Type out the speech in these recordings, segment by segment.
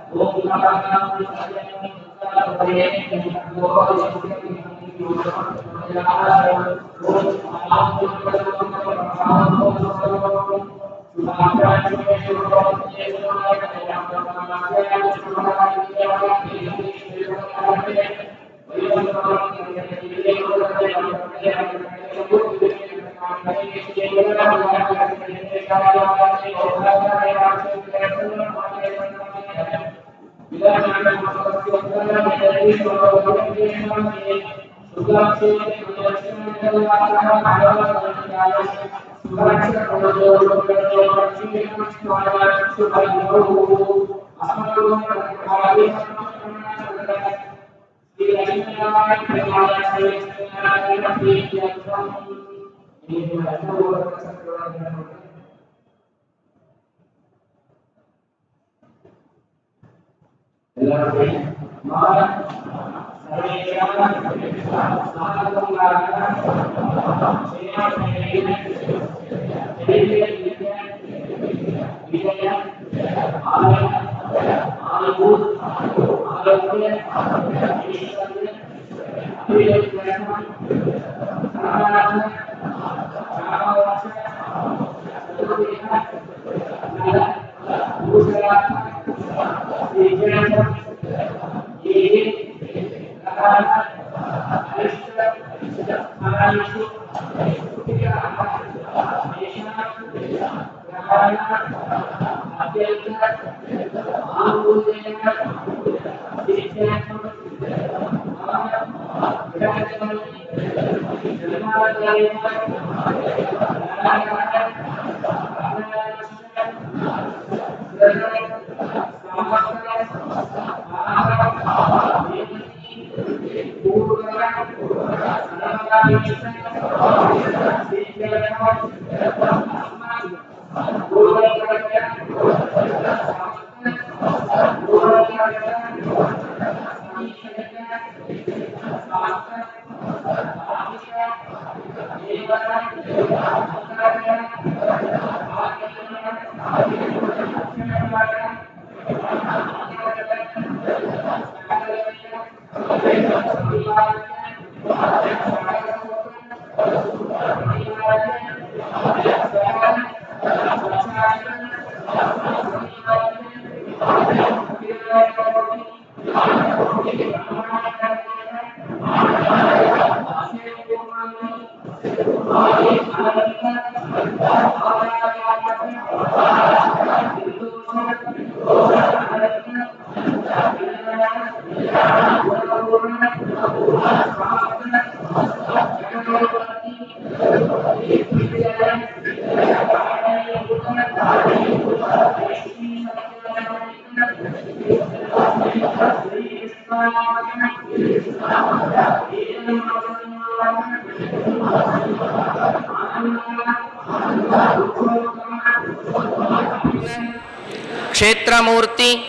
ಕ್ಷೇತ್ರಮೂರ್ತಿ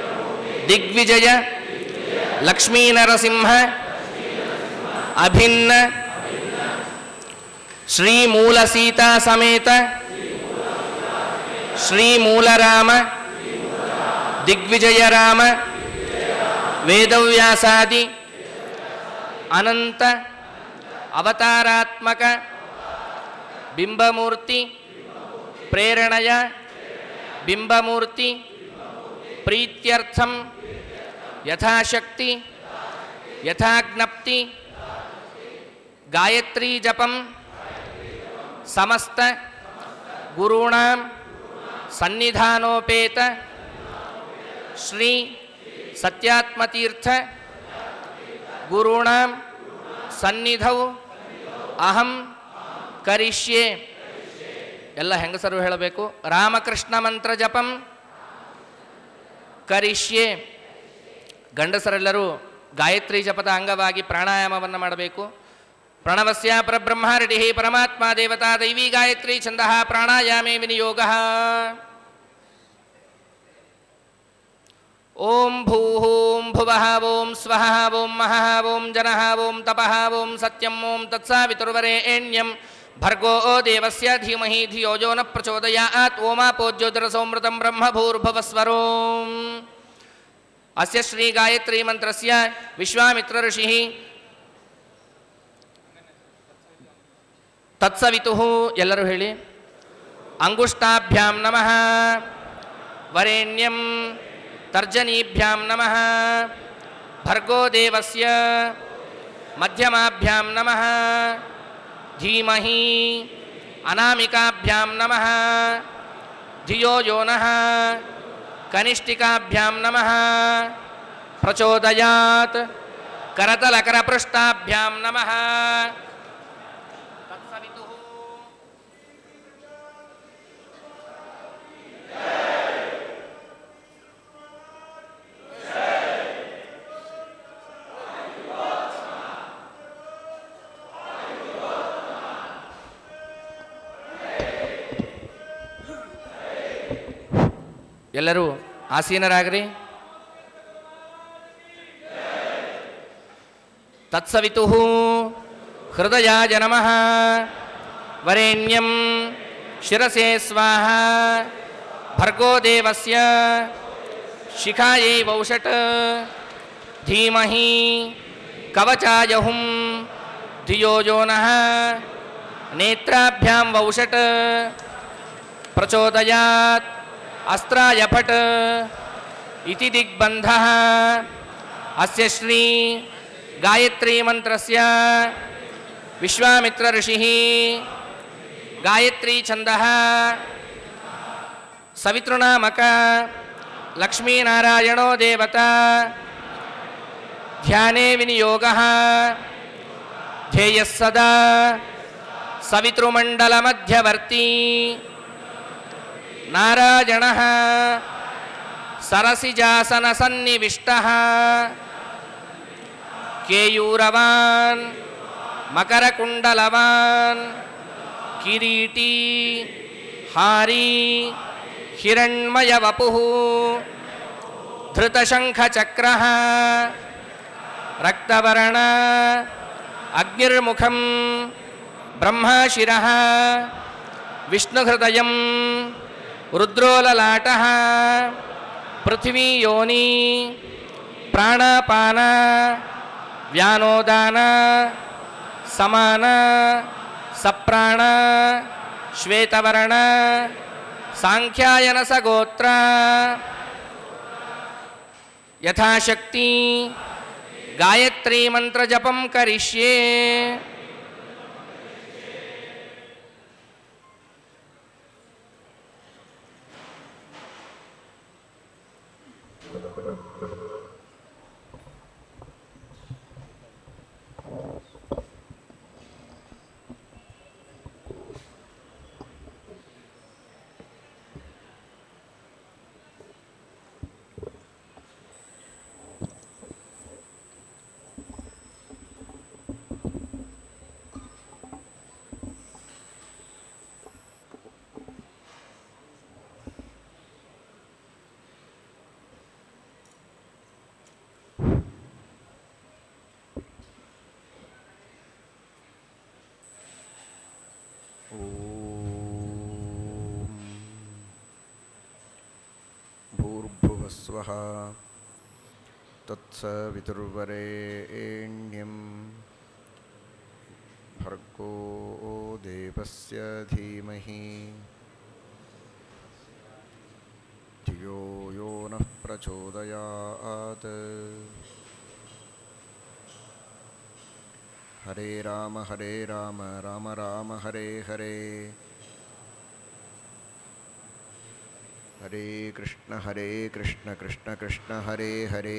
ದಿಗ್ವಿಜಯ ಲಕ್ಷ್ಮೀನರಸಿಂಹ ಅಭಿನ್ನ ಶ್ರೀ ಮೂಲ ಸೀತಾ ಸಮೇತ ಶ್ರೀ ಮೂಲರಾಮ ದಿಗ್ವಿಜಯರಾಮ ವೇದವ್ಯಾಸಾದಿ ಅನಂತ ಅವತಾರಾತ್ಮಕ ಬಿಂಬಮೂರ್ತಿ ಪ್ರೇರಣೆಯ ಬಿಂಬಮೂರ್ತಿ ಪ್ರೀತ್ಯರ್ಥಂ ಯಥಾಶಕ್ತಿ ಯಥಾಜ್ಞಪ್ತಿ ಗಾಯತ್ರಿ ಜಪಂ ಸಮಸ್ತ ಗುರುಣಾಂ ಸನ್ನಿಧಾನೋಪೇತ ಶ್ರೀ ಸತ್ಯಾತ್ಮತೀರ್ಥ ಗುರುಣಾಂ ಸನ್ನಿಧೌ ಅಹಂ ಕರಿಷ್ಯೆ ಎಲ್ಲ ಹೆಂಗಸರು ಹೇಳಬೇಕು ರಾಮಕೃಷ್ಣ ಮಂತ್ರ ಜಪಂ ಕರಿಷ್ಯೆ ಗಂಡಸರೆಲ್ಲರೂ ಗಾಯತ್ರಿ ಜಪದ ಅಂಗವಾಗಿ ಪ್ರಾಣಾಯಾಮವನ್ನು ಮಾಡಬೇಕು ಪ್ರಣವಸ್ಯ ಪರಬ್ರಹ್ಮಾರಟಿ ಪರಮಾತ್ಮ ದೇವತಾ ದೈವಿ ಗಾಯತ್ರಿ ಛಂದ ಪ್ರಾಣಾಯಾಮೇ ವಿನಿಯೋಗ ಓಂ ಭೂಹೂಂ ಭುವಃ ಓಂ ಸ್ವಃ ಓಂ ಮಹಃ ಓಂ ಜನಃ ಓಂ ತಪಃ ಓಂ ಸತ್ಯಂ ಓಂ ತತ್ಸಾವಿತುರ್ವರೆಣ್ಯಂ ಭರ್ಗೋ ದೇವಸ್ಯ ಧೀಮಹಿ ಧಿಯೋ ಯೋ ನ ಪ್ರಚೋದಯಾತ್ ಓಮಾಪೋಜ್ಯೋತಿರಸೋಮೃತಂ ಬ್ರಹ್ಮ ಭೂರ್ಭುವಸ್ವರೋಂ ಅಸ್ಯ ಶ್ರೀ ಗಾಯತ್ರಿ ಮಂತ್ರಸ್ಯ ವಿಶ್ವಾಮಿತ್ರ ಋಷಿ ತತ್ಸವಿತು ಎಲ್ಲರೂ ಹೇಳಿ ಅಂಗುಷ್ಟಾಭ್ಯಾಂ ನಮಃ ವರೇಣ್ಯಂ ತರ್ಜನೀಭ್ಯಾಂ ನಮಃ ಭರ್ಗೋ ದೇವಸ್ಯ ಮಧ್ಯಮಾಭ್ಯಾಂ ನಮಃ ಧೀಮಹಿ ಅನಾಮಿಕಾಭ್ಯಾಂ ನಮಃ ಧಿಯೋ ಯೋ ನಃ ಕನಿಷ್ಠಿಕಾಭ್ಯಾಂ ನಮಃ ಪ್ರಚೋದಯಾತ್ ಕರತಲಕರಪೃಷ್ಠಾಭ್ಯಾಂ ನಮಃ ತತ್ಸವಿತುಃ ಎಲ್ಲರೂ ಆಸೀನರಾಗ್ರಿ ತತ್ಸವಿತು ಹೃದಯಾಯ ನಮಃ ವರೇಣ್ಯಂ ಶಿರಸೆ ಸ್ವಾಹ ಭರ್ಗೋ ದೇವಸ್ಯ ಶಿಖಾಯೈ ವೌಷಟ್ ಧೀಮಹಿ ಕವಚಾಯ ಹುಂ ಧಿಯೋ ಯೋ ನಃ ನೇತ್ರಾಭ್ಯಾಂ ವೌಷಟ್ ಪ್ರಚೋದಯಾತ್ अस्त्राय फट् इति दिग्बन्धः अस्य श्री गायत्रीमन्त्रस्य विश्वामित्रऋषिः गायत्रीछन्दः सवितृनामक लक्ष्मीनारायणो देवता ध्याने विनियोगः ध्येयः सदा सवितृमण्डलमध्यवर्ती नारायणः सरसिजासनसन्निविष्टः केयूरवान् मकरकुण्डलवान् किरीटी हारी हिरण्मयवपुः धृतशङ्खचक्रः रक्तवर्ण अग्निर्मुखं ब्रह्मशिरः विष्णुहृदयं रुद्रोललाटः पृथिवीयोनि प्राणापान व्यानोदान समान सप्राण श्वेतवर्ण साङ्ख्यायनसगोत्र यथाशक्ति गायत्रीमन्त्रजपं करिष्ये भूर्भुवः स्वः तत्सवितुर्वरेण्यं भर्गो देवस्य धीमहि धियो यो नः प्रचोदयात् हरे राम हरे राम राम राम हरे हरे हरे कृष्ण हरे कृष्ण कृष्ण कृष्ण हरे हरे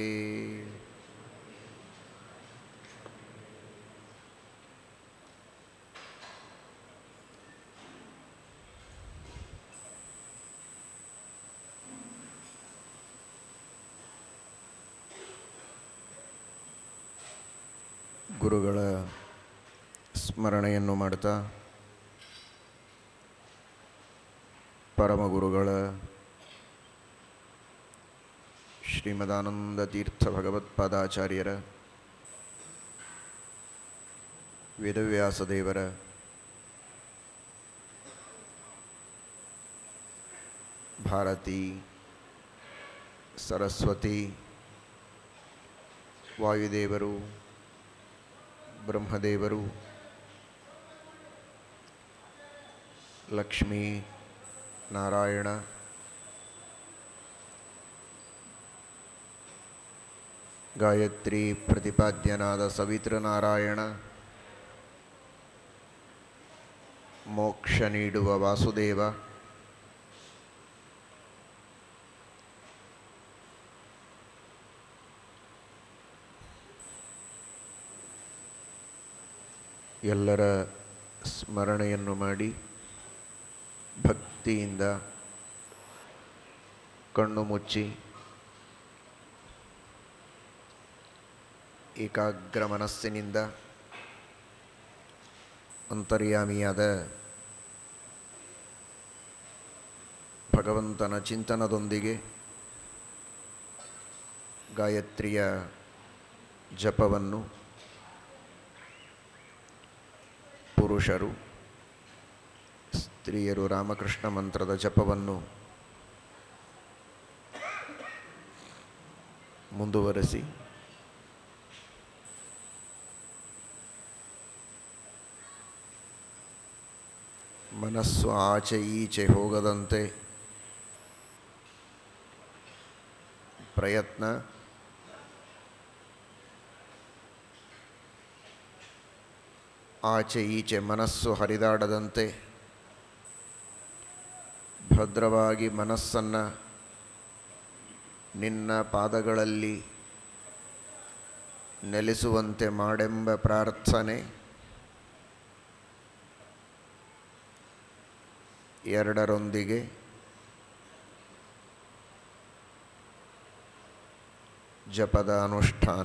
ಗುರುಗಳ ಸ್ಮರಣೆಯನ್ನು ಮಾಡ್ತಾ ಪರಮಗುರುಗಳ ಶ್ರೀಮದಾನಂದ ತೀರ್ಥ ಭಗವತ್ಪಾದಾಚಾರ್ಯರ ವೇದವ್ಯಾಸ ದೇವರ ಭಾರತಿ ಸರಸ್ವತಿ ವಾಯುದೇವರು ಬ್ರಹ್ಮದೇವರು ಲಕ್ಷ್ಮೀ ನಾರಾಯಣ ಗಾಯತ್ರಿ ಪ್ರತಿಪಾದ್ಯನಾದ ಸವಿತೃನಾರಾಯಣ ಮೋಕ್ಷ ನೀಡುವ ವಾಸುದೇವ ಎಲ್ಲರ ಸ್ಮರಣೆಯನ್ನು ಮಾಡಿ ಭಕ್ತಿಯಿಂದ ಕಣ್ಣು ಮುಚ್ಚಿ ಏಕಾಗ್ರ ಮನಸ್ಸಿನಿಂದ ಅಂತರ್ಯಾಮಿಯಾದ ಭಗವಂತನ ಚಿಂತನದೊಂದಿಗೆ ಗಾಯತ್ರಿಯ ಜಪವನ್ನು ಪುರುಷರು ಸ್ತ್ರೀಯರು ರಾಮಕೃಷ್ಣ ಮಂತ್ರದ ಜಪವನ್ನು ಮುಂದುವರೆಸಿ ಮನಸ್ಸು ಆಚೆ ಈಚೆ ಹೋಗದಂತೆ ಪ್ರಯತ್ನ ಆಚೆ ಈಚೆ ಮನಸ್ಸು ಹರಿದಾಡದಂತೆ ಭದ್ರವಾಗಿ ಮನಸ್ಸನ್ನು ನಿನ್ನ ಪಾದಗಳಲ್ಲಿ ನೆಲೆಸುವಂತೆ ಮಾಡೆಂಬ ಪ್ರಾರ್ಥನೆ ಎರಡರೊಂದಿಗೆ ಜಪದ ಅನುಷ್ಠಾನ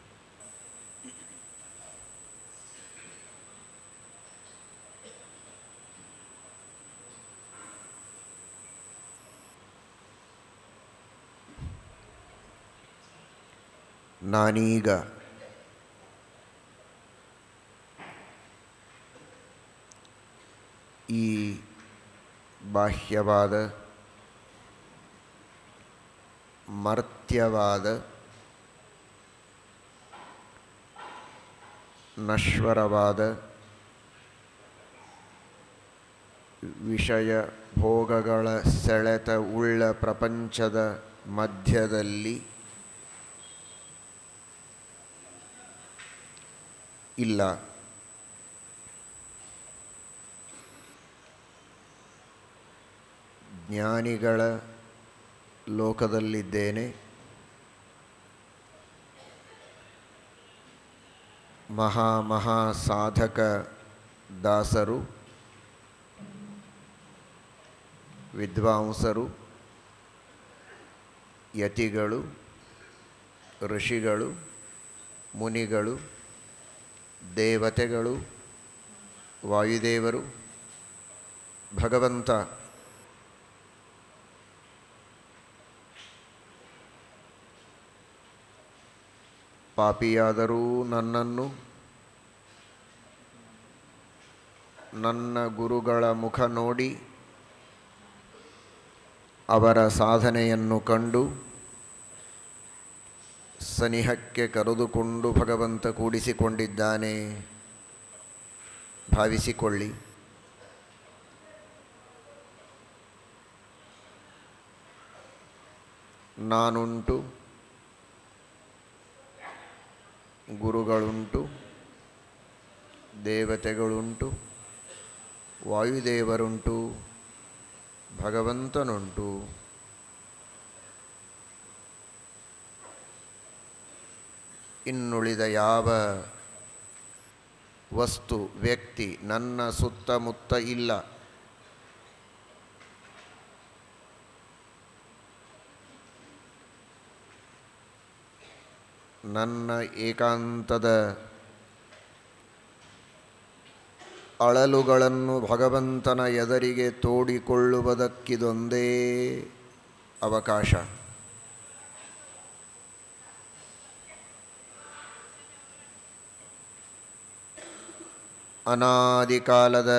ನಾನೀಗ ಈ ಬಾಹ್ಯವಾದ ಮರ್ತ್ಯವಾದ ನಶ್ವರವಾದ ವಿಷಯ ಭೋಗಗಳ ಸೆಳೆತ ಉಳ್ಳ ಪ್ರಪಂಚದ ಮಧ್ಯದಲ್ಲಿ ಇಲ್ಲ ಜ್ಞಾನಿಗಳ ಲೋಕದಲ್ಲಿದ್ದೇನೆ ಮಹಾ ಮಹಾ ಸಾಧಕ ದಾಸರು ವಿದ್ವಾಂಸರು ಯತಿಗಳು ಋಷಿಗಳು ಮುನಿಗಳು ದೇವತೆಗಳು ವಾಯುದೇವರು ಭಗವಂತ ಪಾಪಿಯಾದರೂ ನನ್ನನ್ನು ನನ್ನ ಗುರುಗಳ ಮುಖ ನೋಡಿ ಅವರ ಸಾಧನೆಯನ್ನು ಕಂಡು ಸನಿಹಕ್ಕೆ ಕರೆದುಕೊಂಡು ಭಗವಂತ ಕೂಡಿಸಿಕೊಂಡಿದ್ದಾನೆ ಭಾವಿಸಿಕೊಳ್ಳಿ ನಾನುಂಟು ಗುರುಗಳುಂಟು ದೇವತೆಗಳುಂಟು ವಾಯುದೇವರುಂಟು ಭಗವಂತನುಂಟು ಇನ್ನುಳಿದ ಯಾವ ವಸ್ತು ವ್ಯಕ್ತಿ ನನ್ನ ಸುತ್ತಮುತ್ತ ಇಲ್ಲ ನನ್ನ ಏಕಾಂತದ ಅಳಲುಗಳನ್ನು ಭಗವಂತನ ಎದರಿಗೆ ತೋಡಿಕೊಳ್ಳುವುದಕ್ಕಿದೊಂದೇ ಅವಕಾಶ ಅನಾದಿಕಾಲದ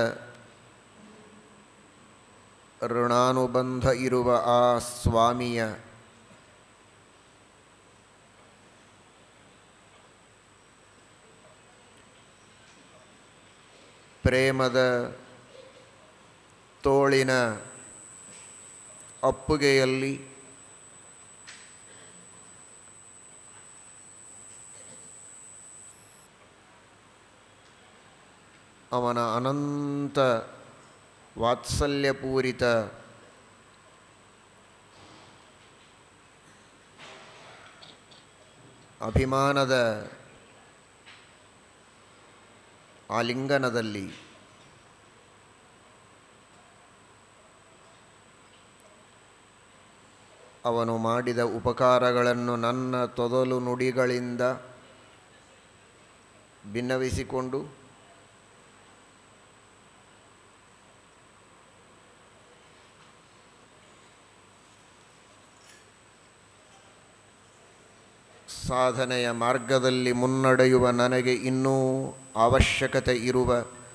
ಋಣಾನುಬಂಧ ಇರುವ ಆ ಸ್ವಾಮಿಯ ಪ್ರೇಮದ ತೋಳಿನ ಅಪ್ಪುಗೆಯಲ್ಲಿ ಅವನ ಅನಂತ ವಾತ್ಸಲ್ಯಪೂರಿತ ಅಭಿಮಾನದ ಆಲಿಂಗನದಲ್ಲಿ ಅವನು ಮಾಡಿದ ಉಪಕಾರಗಳನ್ನು ನನ್ನ ತೊದಲು ನುಡಿಗಳಿಂದ ಭಿನ್ನವಿಸಿಕೊಂಡು ಸಾಧನೆಯ ಮಾರ್ಗದಲ್ಲಿ ಮುನ್ನಡೆಯುವ ನನಗೆ ಇನ್ನೂ ಅವಶ್ಯಕತೆ ಇರುವ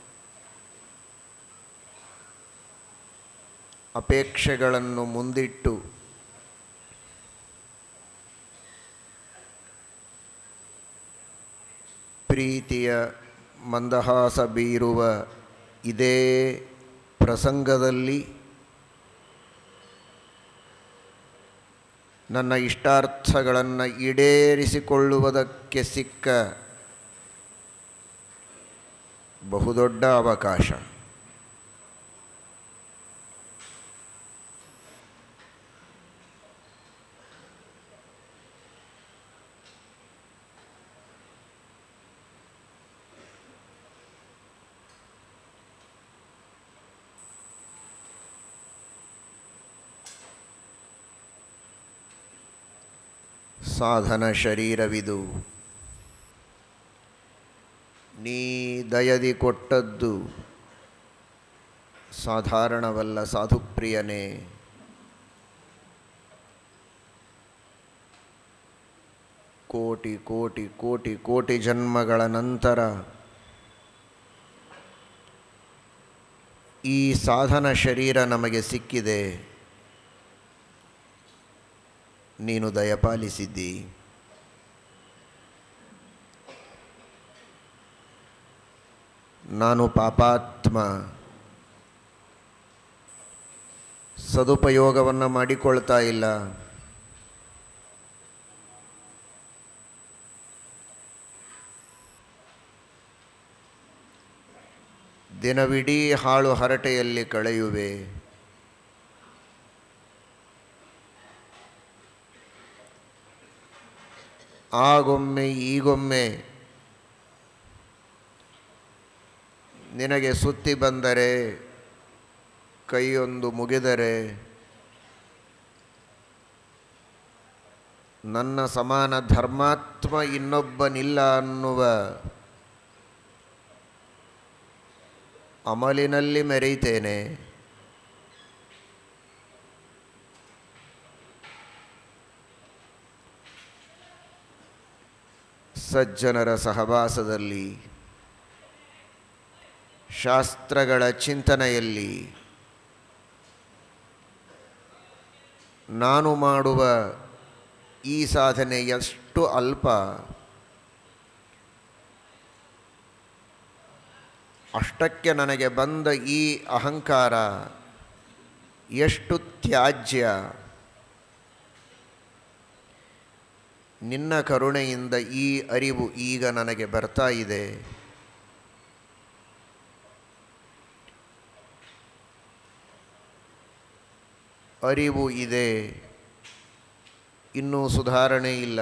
ಅಪೇಕ್ಷೆಗಳನ್ನು ಮುಂದಿಟ್ಟು ಪ್ರೀತಿಯ ಮಂದಹಾಸ ಬೀರುವ ಇದೇ ಪ್ರಸಂಗದಲ್ಲಿ ನನ್ನ ಇಷ್ಟಾರ್ಥಗಳನ್ನು ಈಡೇರಿಸಿಕೊಳ್ಳುವುದಕ್ಕೆ ಸಿಕ್ಕ ಬಹುದೊಡ್ಡ ಅವಕಾಶ ಸಾಧನ ಶರೀರವಿದು ನೀ ದಯದಿ ಕೊಟ್ಟದ್ದು ಸಾಧಾರಣವಲ್ಲ ಸಾಧುಪ್ರಿಯನೇ ಕೋಟಿ ಕೋಟಿ ಕೋಟಿ ಕೋಟಿ ಜನ್ಮಗಳ ನಂತರ ಈ ಸಾಧನ ಶರೀರ ನಮಗೆ ಸಿಕ್ಕಿದೆ ನೀನು ದಯಪಾಲಿಸಿದ್ದಿ ನಾನು ಪಾಪಾತ್ಮ ಸದುಪಯೋಗವನ್ನು ಮಾಡಿಕೊಳ್ತಾ ಇಲ್ಲ ದಿನವಿಡೀ ಹಾಳು ಹರಟೆಯಲ್ಲಿ ಕಳೆಯುವೆ ಆಗೊಮ್ಮೆ ಈಗೊಮ್ಮೆ ನಿನಗೆ ಸುತ್ತಿ ಬಂದರೆ ಕೈಯೊಂದು ಮುಗಿದರೆ ನನ್ನ ಸಮಾನ ಧರ್ಮಾತ್ಮ ಇನ್ನೊಬ್ಬನಿಲ್ಲ ಅನ್ನುವ ಅಮಲಿನಲ್ಲಿ ಮೆರೆಯುತ್ತೇನೆ ಸಜ್ಜನರ ಸಹವಾಸದಲ್ಲಿ ಶಾಸ್ತ್ರಗಳ ಚಿಂತನೆಯಲ್ಲಿ ನಾನು ಮಾಡುವ ಈ ಸಾಧನೆ ಎಷ್ಟು ಅಲ್ಪ ಅಷ್ಟಕ್ಕೆ ನನಗೆ ಬಂದ ಈ ಅಹಂಕಾರ ಎಷ್ಟು ತ್ಯಾಜ್ಯ ನಿನ್ನ ಕರುಣೆಯಿಂದ ಈ ಅರಿವು ಈಗ ನನಗೆ ಬರ್ತಾ ಇದೆ ಅರಿವು ಇದೆ ಇನ್ನೂ ಸುಧಾರಣೆ ಇಲ್ಲ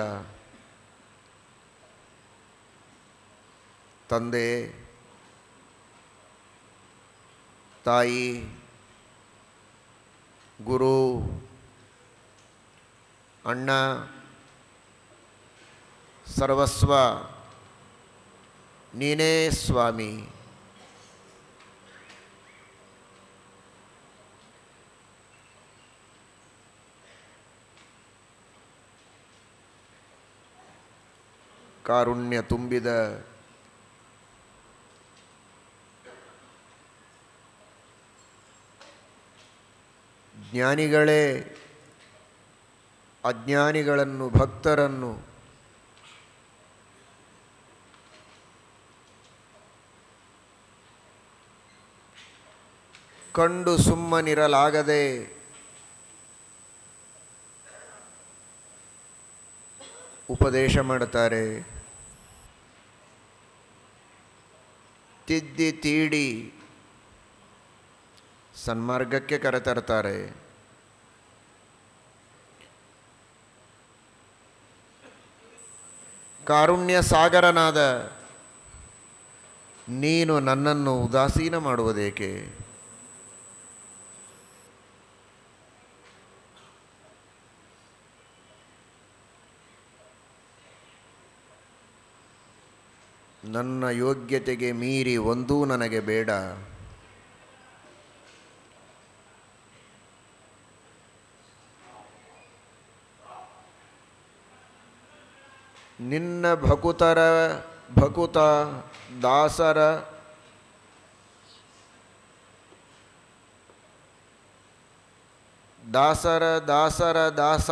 ತಂದೆ ತಾಯಿ ಗುರು ಅಣ್ಣ ಸರ್ವಸ್ವ ನೀನೇ ಸ್ವಾಮಿ ಕಾರುಣ್ಯ ತುಂಬಿದ ಜ್ಞಾನಿಗಳೇ ಅಜ್ಞಾನಿಗಳನ್ನು ಭಕ್ತರನ್ನು ಕಂಡು ಸುಮ್ಮನಿರಲಾಗದೆ ಉಪದೇಶ ಮಾಡ್ತಾರೆ ತಿದ್ದಿ ತೀಡಿ ಸನ್ಮಾರ್ಗಕ್ಕೆ ಕರೆತರ್ತಾರೆ ಕಾರುಣ್ಯ ಸಾಗರನಾದ ನೀನು ನನ್ನನ್ನು ಉದಾಸೀನ ಮಾಡುವುದೇಕೆ ನನ್ನ ಯೋಗ್ಯತೆಗೆ ಮೀರಿ ಒಂದೂ ನನಗೆ ಬೇಡ ನಿನ್ನ ಭಕುತರ ಭಕುತ ದಾಸರ ದಾಸರ ದಾಸರ ದಾಸ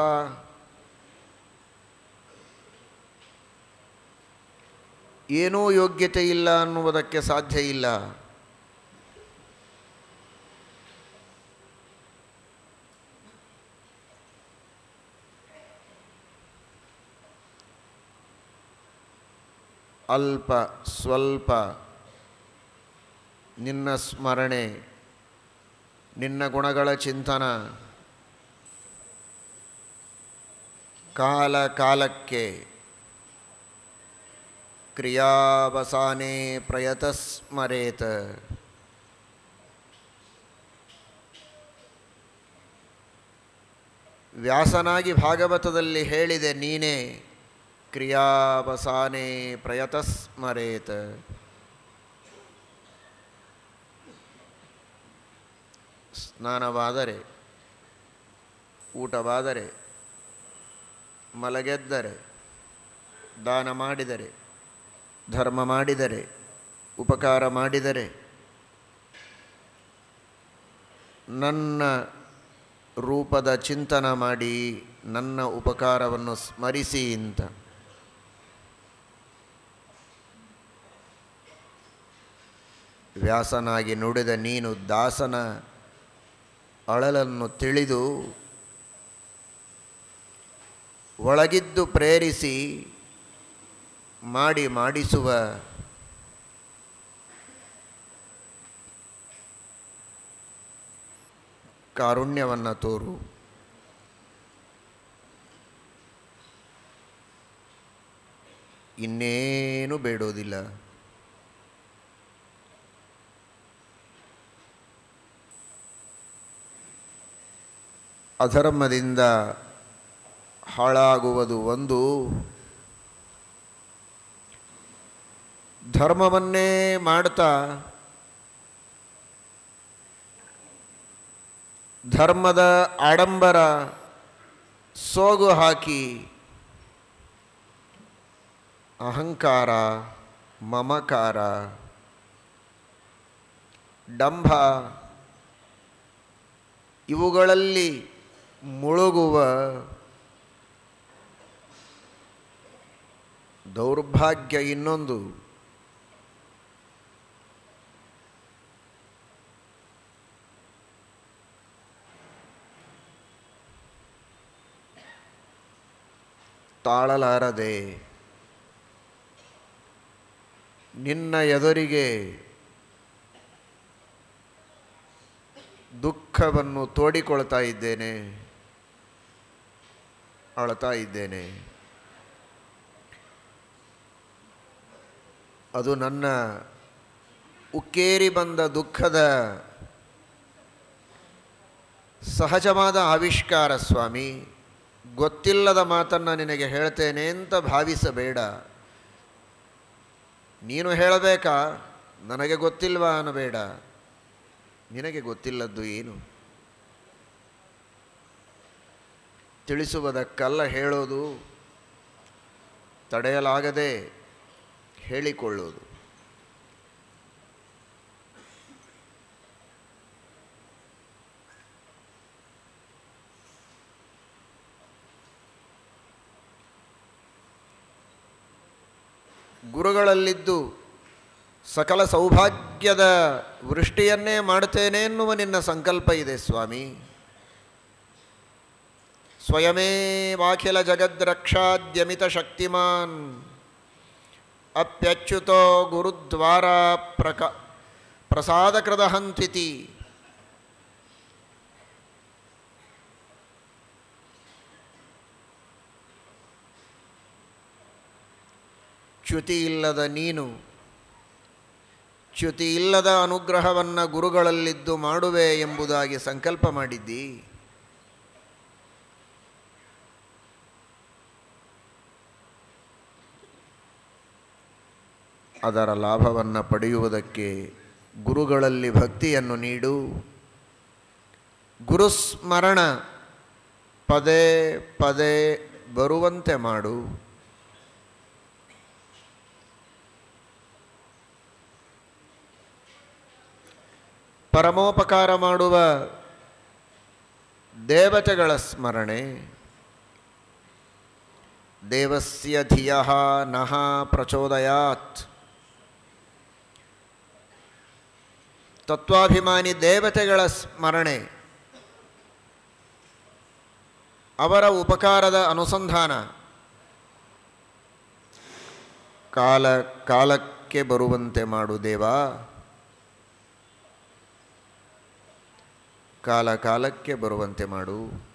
ಏನೂ ಯೋಗ್ಯತೆ ಇಲ್ಲ ಅನ್ನುವುದಕ್ಕೆ ಸಾಧ್ಯ ಇಲ್ಲ ಅಲ್ಪ ಸ್ವಲ್ಪ ನಿನ್ನ ಸ್ಮರಣೆ ನಿನ್ನ ಗುಣಗಳ ಚಿಂತನ ಕಾಲ ಕಾಲಕ್ಕೆ ಕ್ರಿಯಾವಸಾನೆ ಪ್ರಯತಸ್ಮರೇತ ವ್ಯಾಸನಾಗಿ ಭಾಗವತದಲ್ಲಿ ಹೇಳಿದೆ ನೀನೇ ಕ್ರಿಯಾವಸಾನೆ ಪ್ರಯತಸ್ಮರೇತ ಸ್ನಾನವಾದರೆ ಊಟವಾದರೆ ಮಲಗೆದ್ದರೆ ದಾನ ಮಾಡಿದರೆ ಧರ್ಮ ಮಾಡಿದರೆ ಉಪಕಾರ ಮಾಡಿದರೆ ನನ್ನ ರೂಪದ ಚಿಂತನ ಮಾಡಿ ನನ್ನ ಉಪಕಾರವನ್ನು ಸ್ಮರಿಸಿ ಅಂತ ವ್ಯಾಸನಾಗಿ ನುಡಿದ ನೀನು ದಾಸನ ಅಳಲನ್ನು ತಿಳಿದು ಒಳಗಿದ್ದು ಪ್ರೇರಿಸಿ ಮಾಡಿ ಮಾಡಿಸುವ ಕಾರುಣ್ಯವನ್ನು ತೋರು ಇನ್ನೇನು ಬೇಡೋದಿಲ್ಲ ಅಧರ್ಮದಿಂದ ಹಾಳಾಗುವುದು ಒಂದು ಧರ್ಮವನ್ನೇ ಮಾಡ್ತಾ ಧರ್ಮದ ಆಡಂಬರ ಸೋಗು ಹಾಕಿ ಅಹಂಕಾರ ಮಮಕಾರ ಡಂಭ ಇವುಗಳಲ್ಲಿ ಮುಳುಗುವ ದೌರ್ಭಾಗ್ಯ ಇನ್ನೊಂದು ತಾಳಲಾರದೆ ನಿನ್ನ ಎದುರಿಗೆ ದುಃಖವನ್ನು ತೋಡಿಕೊಳ್ತಾ ಇದ್ದೇನೆ ಅಳ್ತಾ ಇದ್ದೇನೆ ಅದು ನನ್ನ ಉಕ್ಕೇರಿ ಬಂದ ದುಃಖದ ಸಹಜವಾದ ಆವಿಷ್ಕಾರ ಸ್ವಾಮಿ ಗೊತ್ತಿಲ್ಲದ ಮಾತನ್ನು ನಿನಗೆ ಹೇಳ್ತೇನೆ ಅಂತ ಭಾವಿಸಬೇಡ ನೀನು ಹೇಳಬೇಕಾ ನನಗೆ ಗೊತ್ತಿಲ್ವಾ ಅನ್ನಬೇಡ ನಿನಗೆ ಗೊತ್ತಿಲ್ಲದ್ದು ಏನು ತಿಳಿಸುವುದಕ್ಕಲ್ಲ ಹೇಳೋದು ತಡೆಯಲಾಗದೆ ಹೇಳಿಕೊಳ್ಳೋದು ಗುರುಗಳಲ್ಲಿದ್ದು ಸಕಲ ಸೌಭಾಗ್ಯದ ವೃಷ್ಟಿಯನ್ನೇ ಮಾಡುತ್ತೇನೆ ಎನ್ನುವ ನಿನ್ನ ಸಂಕಲ್ಪ ಇದೆ ಸ್ವಾಮಿ ಸ್ವಯಮೇವಾಖಿಲ ಜಗದ್ರಕ್ಷಾದ್ಯಮಿತ ಶಕ್ತಿಮಾನ್ ಅಪ್ಯಚ್ಯುತೋ ಗುರುದ್ವಾರ ಪ್ರಕ ಪ್ರಸಾದಕೃತ ಹಂತ್ವಿತಿ ಚ್ಯುತಿ ಇಲ್ಲದ ನೀನು ಚ್ಯುತಿ ಇಲ್ಲದ ಅನುಗ್ರಹವನ್ನು ಗುರುಗಳಲ್ಲಿದ್ದು ಮಾಡುವೆ ಎಂಬುದಾಗಿ ಸಂಕಲ್ಪ ಮಾಡಿದ್ದಿ ಅದರ ಲಾಭವನ್ನು ಪಡೆಯುವುದಕ್ಕೆ ಗುರುಗಳಲ್ಲಿ ಭಕ್ತಿಯನ್ನು ನೀಡು ಗುರುಸ್ಮರಣ ಪದೇ ಪದೇ ಬರುವಂತೆ ಮಾಡು ಪರಮೋಪಕಾರ ಮಾಡುವ ದೇವತೆಗಳ ಸ್ಮರಣೆ ದೇವಸ್ಯ ಧಿಯ ನಃ ಪ್ರಚೋದಯಾತ್ ತತ್ವಾಭಿಮಾನಿ ದೇವತೆಗಳ ಸ್ಮರಣೆ ಅವರ ಉಪಕಾರದ ಅನುಸಂಧಾನ ಕಾಲ ಕಾಲಕ್ಕೆ ಬರುವಂತೆ ಮಾಡು ದೇವ ಕಾಲ ಕಾಲಕ್ಕೆ ಬರುವಂತೆ ಮಾಡು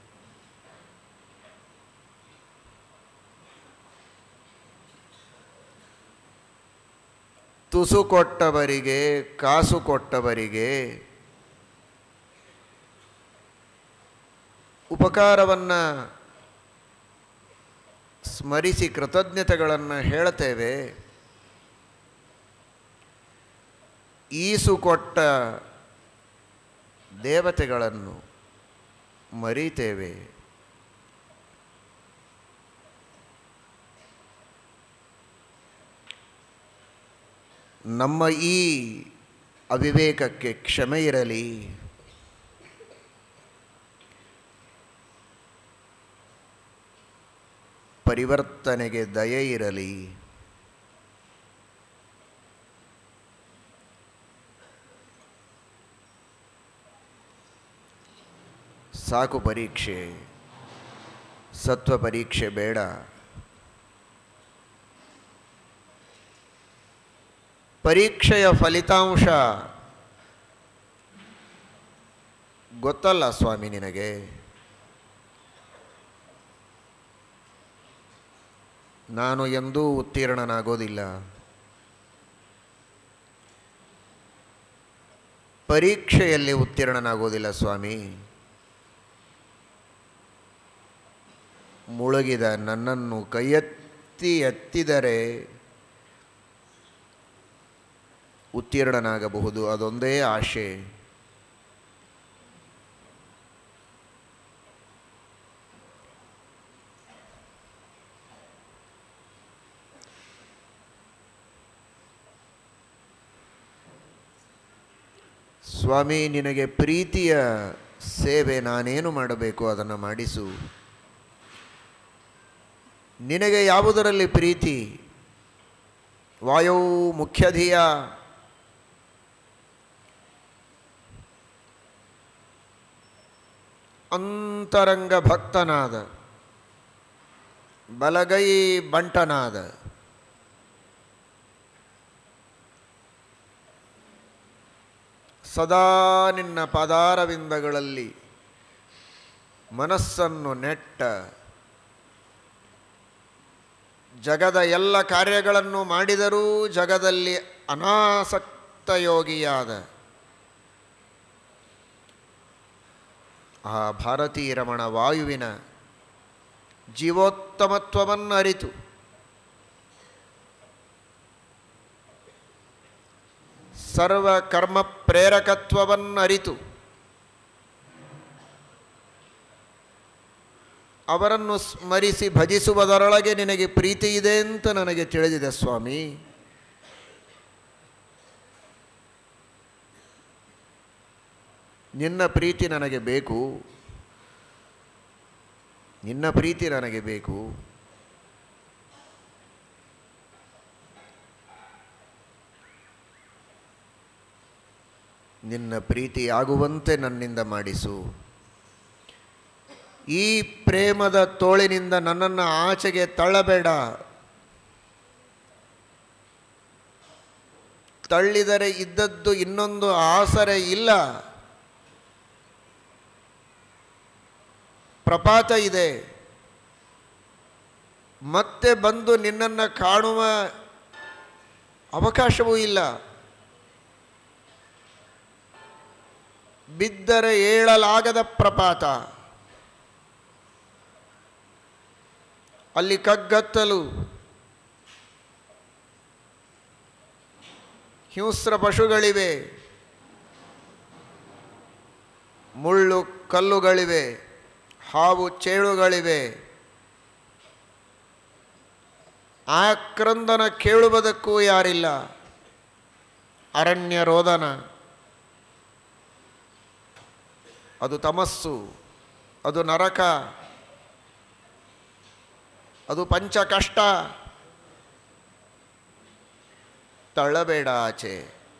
ತುಸು ಕೊಟ್ಟವರಿಗೆ ಕಾಸು ಕೊಟ್ಟವರಿಗೆ ಉಪಕಾರವನ್ನು ಸ್ಮರಿಸಿ ಕೃತಜ್ಞತೆಗಳನ್ನು ಹೇಳ್ತೇವೆ ಈಸು ಕೊಟ್ಟ ದೇವತೆಗಳನ್ನು ಮರೀತೇವೆ ನಮ್ಮ ಈ ಅವಿವೇಕಕ್ಕೆ ಕ್ಷಮೆ ಇರಲಿ ಪರಿವರ್ತನೆಗೆ ದಯೆ ಇರಲಿ ಸಾಕು ಪರೀಕ್ಷೆ ಸತ್ವ ಪರೀಕ್ಷೆ ಬೇಡ ಪರೀಕ್ಷೆಯ ಫಲಿತಾಂಶ ಗೊತ್ತಲ್ಲ ಸ್ವಾಮಿ ನಿನಗೆ ನಾನು ಎಂದೂ ಉತ್ತೀರ್ಣನಾಗೋದಿಲ್ಲ ಪರೀಕ್ಷೆಯಲ್ಲಿ ಉತ್ತೀರ್ಣನಾಗೋದಿಲ್ಲ ಸ್ವಾಮಿ ಮುಳುಗಿದ ನನ್ನನ್ನು ಕೈಯೆತ್ತಿ ಎತ್ತಿದರೆ ಉತ್ತೀರ್ಣನಾಗಬಹುದು ಅದೊಂದೇ ಆಶೆ ಸ್ವಾಮಿ ನಿನಗೆ ಪ್ರೀತಿಯ ಸೇವೆ ನಾನೇನು ಮಾಡಬೇಕು ಅದನ್ನು ಮಾಡಿಸು ನಿನಗೆ ಯಾವುದರಲ್ಲಿ ಪ್ರೀತಿ ವಾಯೌ ಮುಖ್ಯಧಿಯ ಅಂತರಂಗ ಭಕ್ತನಾದ ಬಲಗೈ ಬಂಟನಾದ ಸದಾ ನಿನ್ನ ಪದಾರವಿಂದಗಳಲ್ಲಿ ಮನಸ್ಸನ್ನು ನೆಟ್ಟ ಜಗದ ಎಲ್ಲ ಕಾರ್ಯಗಳನ್ನು ಮಾಡಿದರೂ ಜಗದಲ್ಲಿ ಅನಾಸಕ್ತ ಯೋಗಿಯಾದ ಆ ಭಾರತೀ ರಮಣ ವಾಯುವಿನ ಜೀವೋತ್ತಮತ್ವವನ್ನು ಅರಿತು ಸರ್ವ ಕರ್ಮ ಪ್ರೇರಕತ್ವವನ್ನು ಅರಿತು ಅವರನ್ನು ಸ್ಮರಿಸಿ ಭಜಿಸುವುದರೊಳಗೆ ನಿನಗೆ ಪ್ರೀತಿ ಇದೆ ಅಂತ ನನಗೆ ತಿಳಿದಿದೆ ಸ್ವಾಮಿ ನಿನ್ನ ಪ್ರೀತಿ ನನಗೆ ಬೇಕು ನಿನ್ನ ಪ್ರೀತಿ ನನಗೆ ಬೇಕು ನಿನ್ನ ಪ್ರೀತಿಯಾಗುವಂತೆ ನನ್ನಿಂದ ಮಾಡಿಸು ಈ ಪ್ರೇಮದ ತೋಳಿನಿಂದ ನನ್ನನ್ನು ಆಚೆಗೆ ತಳ್ಳಬೇಡ ತಳ್ಳಿದರೆ ಇದ್ದದ್ದು ಇನ್ನೊಂದು ಆಸರೆ ಇಲ್ಲ ಪ್ರಪಾತ ಇದೆ ಮತ್ತೆ ಬಂದು ನಿನ್ನನ್ನು ಕಾಣುವ ಅವಕಾಶವೂ ಇಲ್ಲ ಬಿದ್ದರೆ ಏಳಲಾಗದ ಪ್ರಪಾತ ಅಲ್ಲಿ ಕಗ್ಗತ್ತಲು ಹಿಂಸ್ರ ಪಶುಗಳಿವೆ ಮುಳ್ಳು ಕಲ್ಲುಗಳಿವೆ ಹಾವು ಚೇಳುಗಳಿವೆ ಆ ಕ್ರಂದನ ಕೇಳುವುದಕ್ಕೂ ಯಾರಿಲ್ಲ ಅರಣ್ಯ ರೋದನ ಅದು ತಮಸ್ಸು ಅದು ನರಕ ಅದು ಪಂಚ ಕಷ್ಟ ತಳ್ಳಬೇಡ ಆಚೆ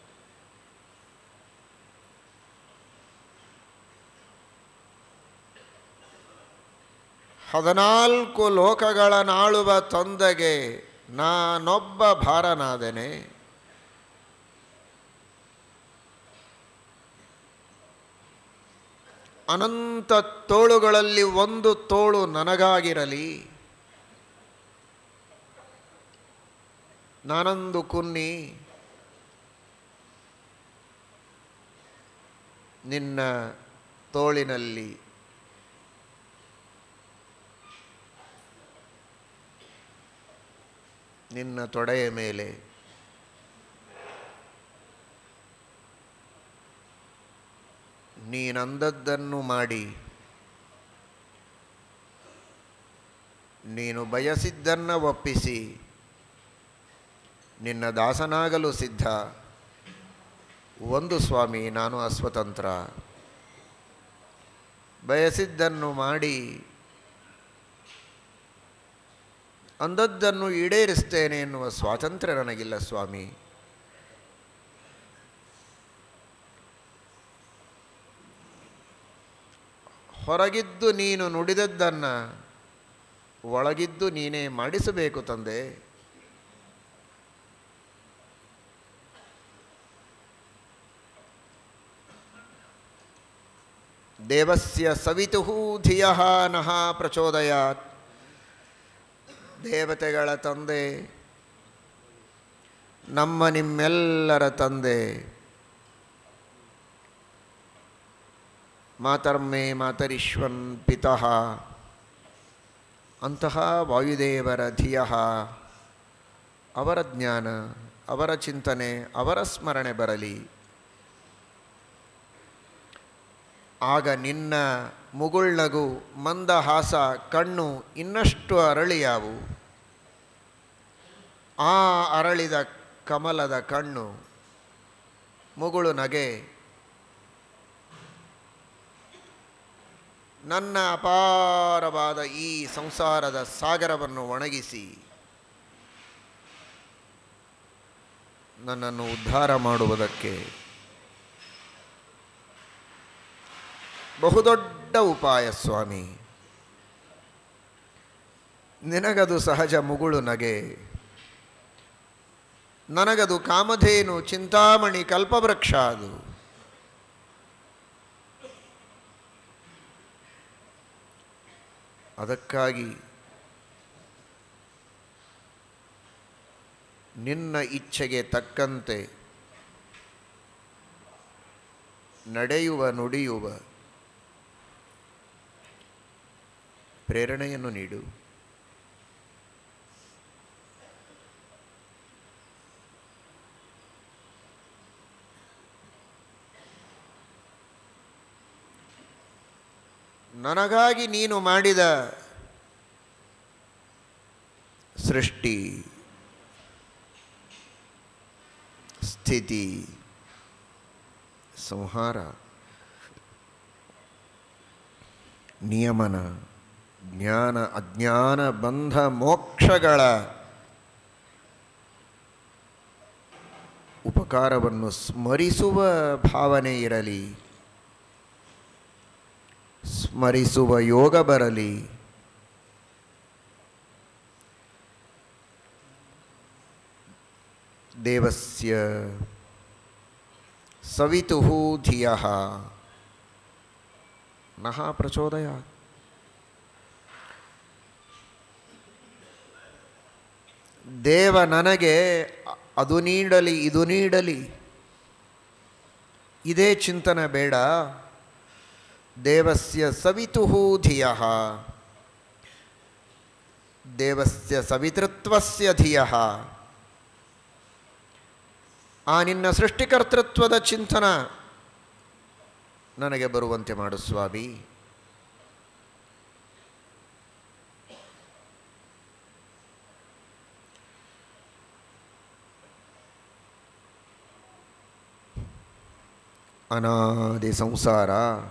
ಹದಿನಾಲ್ಕು ಲೋಕಗಳ ನಾಳುವ ತೊಂದೆಗೆ ನಾನೊಬ್ಬ ಭಾರನಾದೆನೆ ಅನಂತ ತೋಳುಗಳಲ್ಲಿ ಒಂದು ತೋಳು ನನಗಾಗಿರಲಿ ನಾನೊಂದು ಕುನ್ನಿ ನಿನ್ನ ತೋಳಿನಲ್ಲಿ ನಿನ್ನ ತೊಡೆಯ ಮೇಲೆ ನೀನಂದದ್ದನ್ನು ಮಾಡಿ ನೀನು ಬಯಸಿದ್ದನ್ನು ಒಪ್ಪಿಸಿ ನಿನ್ನ ದಾಸನಾಗಲು ಸಿದ್ಧ ಒಂದು ಸ್ವಾಮಿ ನಾನು ಅಸ್ವತಂತ್ರ ಬಯಸಿದ್ದನ್ನು ಮಾಡಿ ಅಂದದ್ದನ್ನು ಈಡೇರಿಸ್ತೇನೆ ಎನ್ನುವ ಸ್ವಾತಂತ್ರ್ಯ ನನಗಿಲ್ಲ ಸ್ವಾಮಿ ಹೊರಗಿದ್ದು ನೀನು ನುಡಿದದ್ದನ್ನು ಒಳಗಿದ್ದು ನೀನೇ ಮಾಡಿಸಬೇಕು ತಂದೆ ದೇವಸ್ಯ ಸವಿತು ಧಿಯ ನಃ ಪ್ರಚೋದಯಾತ್ ದೇವತೆಗಳ ತಂದೆ ನಮ್ಮ ನಿಮ್ಮೆಲ್ಲರ ತಂದೆ ಮಾತರ್ಮೇ ಮಾತರಿಶ್ವನ್ ಪಿತಃ ಅಂತಹ ವಾಯುದೇವರ ಧಿಯ ಅವರ ಜ್ಞಾನ ಅವರ ಚಿಂತನೆ ಅವರ ಸ್ಮರಣೆ ಬರಲಿ ಆಗ ನಿನ್ನ ಮುಗುಳ್ನಗು ಮಂದಹಾಸ ಕಣ್ಣು ಇನ್ನಷ್ಟು ಅರಳಿಯಾವು ಆ ಅರಳಿದ ಕಮಲದ ಕಣ್ಣು ಮುಗುಳು ನಗೆ ನನ್ನ ಅಪಾರವಾದ ಈ ಸಂಸಾರದ ಸಾಗರವನ್ನು ಒಣಗಿಸಿ ನನ್ನನ್ನು ಉದ್ಧಾರ ಮಾಡುವುದಕ್ಕೆ ಬಹುದೊಡ್ಡ ಉಪಾಯ ಸ್ವಾಮಿ ನಿನಗದು ಸಹಜ ಮುಗುಳು ನಗೆ ನನಗದು ಕಾಮಧೇನು ಚಿಂತಾಮಣಿ ಕಲ್ಪವೃಕ್ಷ ಅದು ಅದಕ್ಕಾಗಿ ನಿನ್ನ ಇಚ್ಛೆಗೆ ತಕ್ಕಂತೆ ನಡೆಯುವ ನುಡಿಯುವ ಪ್ರೇರಣೆಯನ್ನು ನೀಡು ನನಗಾಗಿ ನೀನು ಮಾಡಿದ ಸೃಷ್ಟಿ ಸ್ಥಿತಿ ಸಂಹಾರ ನಿಯಮನ ಜ್ಞಾನ ಅಜ್ಞಾನ ಬಂಧ ಮೋಕ್ಷಗಳ ಉಪಕಾರವನ್ನು ಸ್ಮರಿಸುವ ಭಾವನೆ ಇರಲಿ ಸ್ಮರಿಸುವ ಯೋಗ ಬರಲಿ ದೇವಸ್ಯ ಸವಿತು ಧಿಯ ನಃ ಪ್ರಚೋದಯ ದೇವ ನನಗೆ ಅದು ನೀಡಲಿ ಇದು ನೀಡಲಿ ಇದೇ ಚಿಂತನೆ ಬೇಡ ದೇವಸ್ಯ ಸವಿತು ಧಿಯ ದೇವಸ್ಯ ಸವಿತೃತ್ವಸ್ಯ ಧಿಯ ಆ ನಿನ್ನ ಸೃಷ್ಟಿಕರ್ತೃತ್ವದ ಚಿಂತನ ನನಗೆ ಬರುವಂತೆ ಮಾಡು ಸ್ವಾಮಿ ಅನಾದಿ ಸಂಸಾರ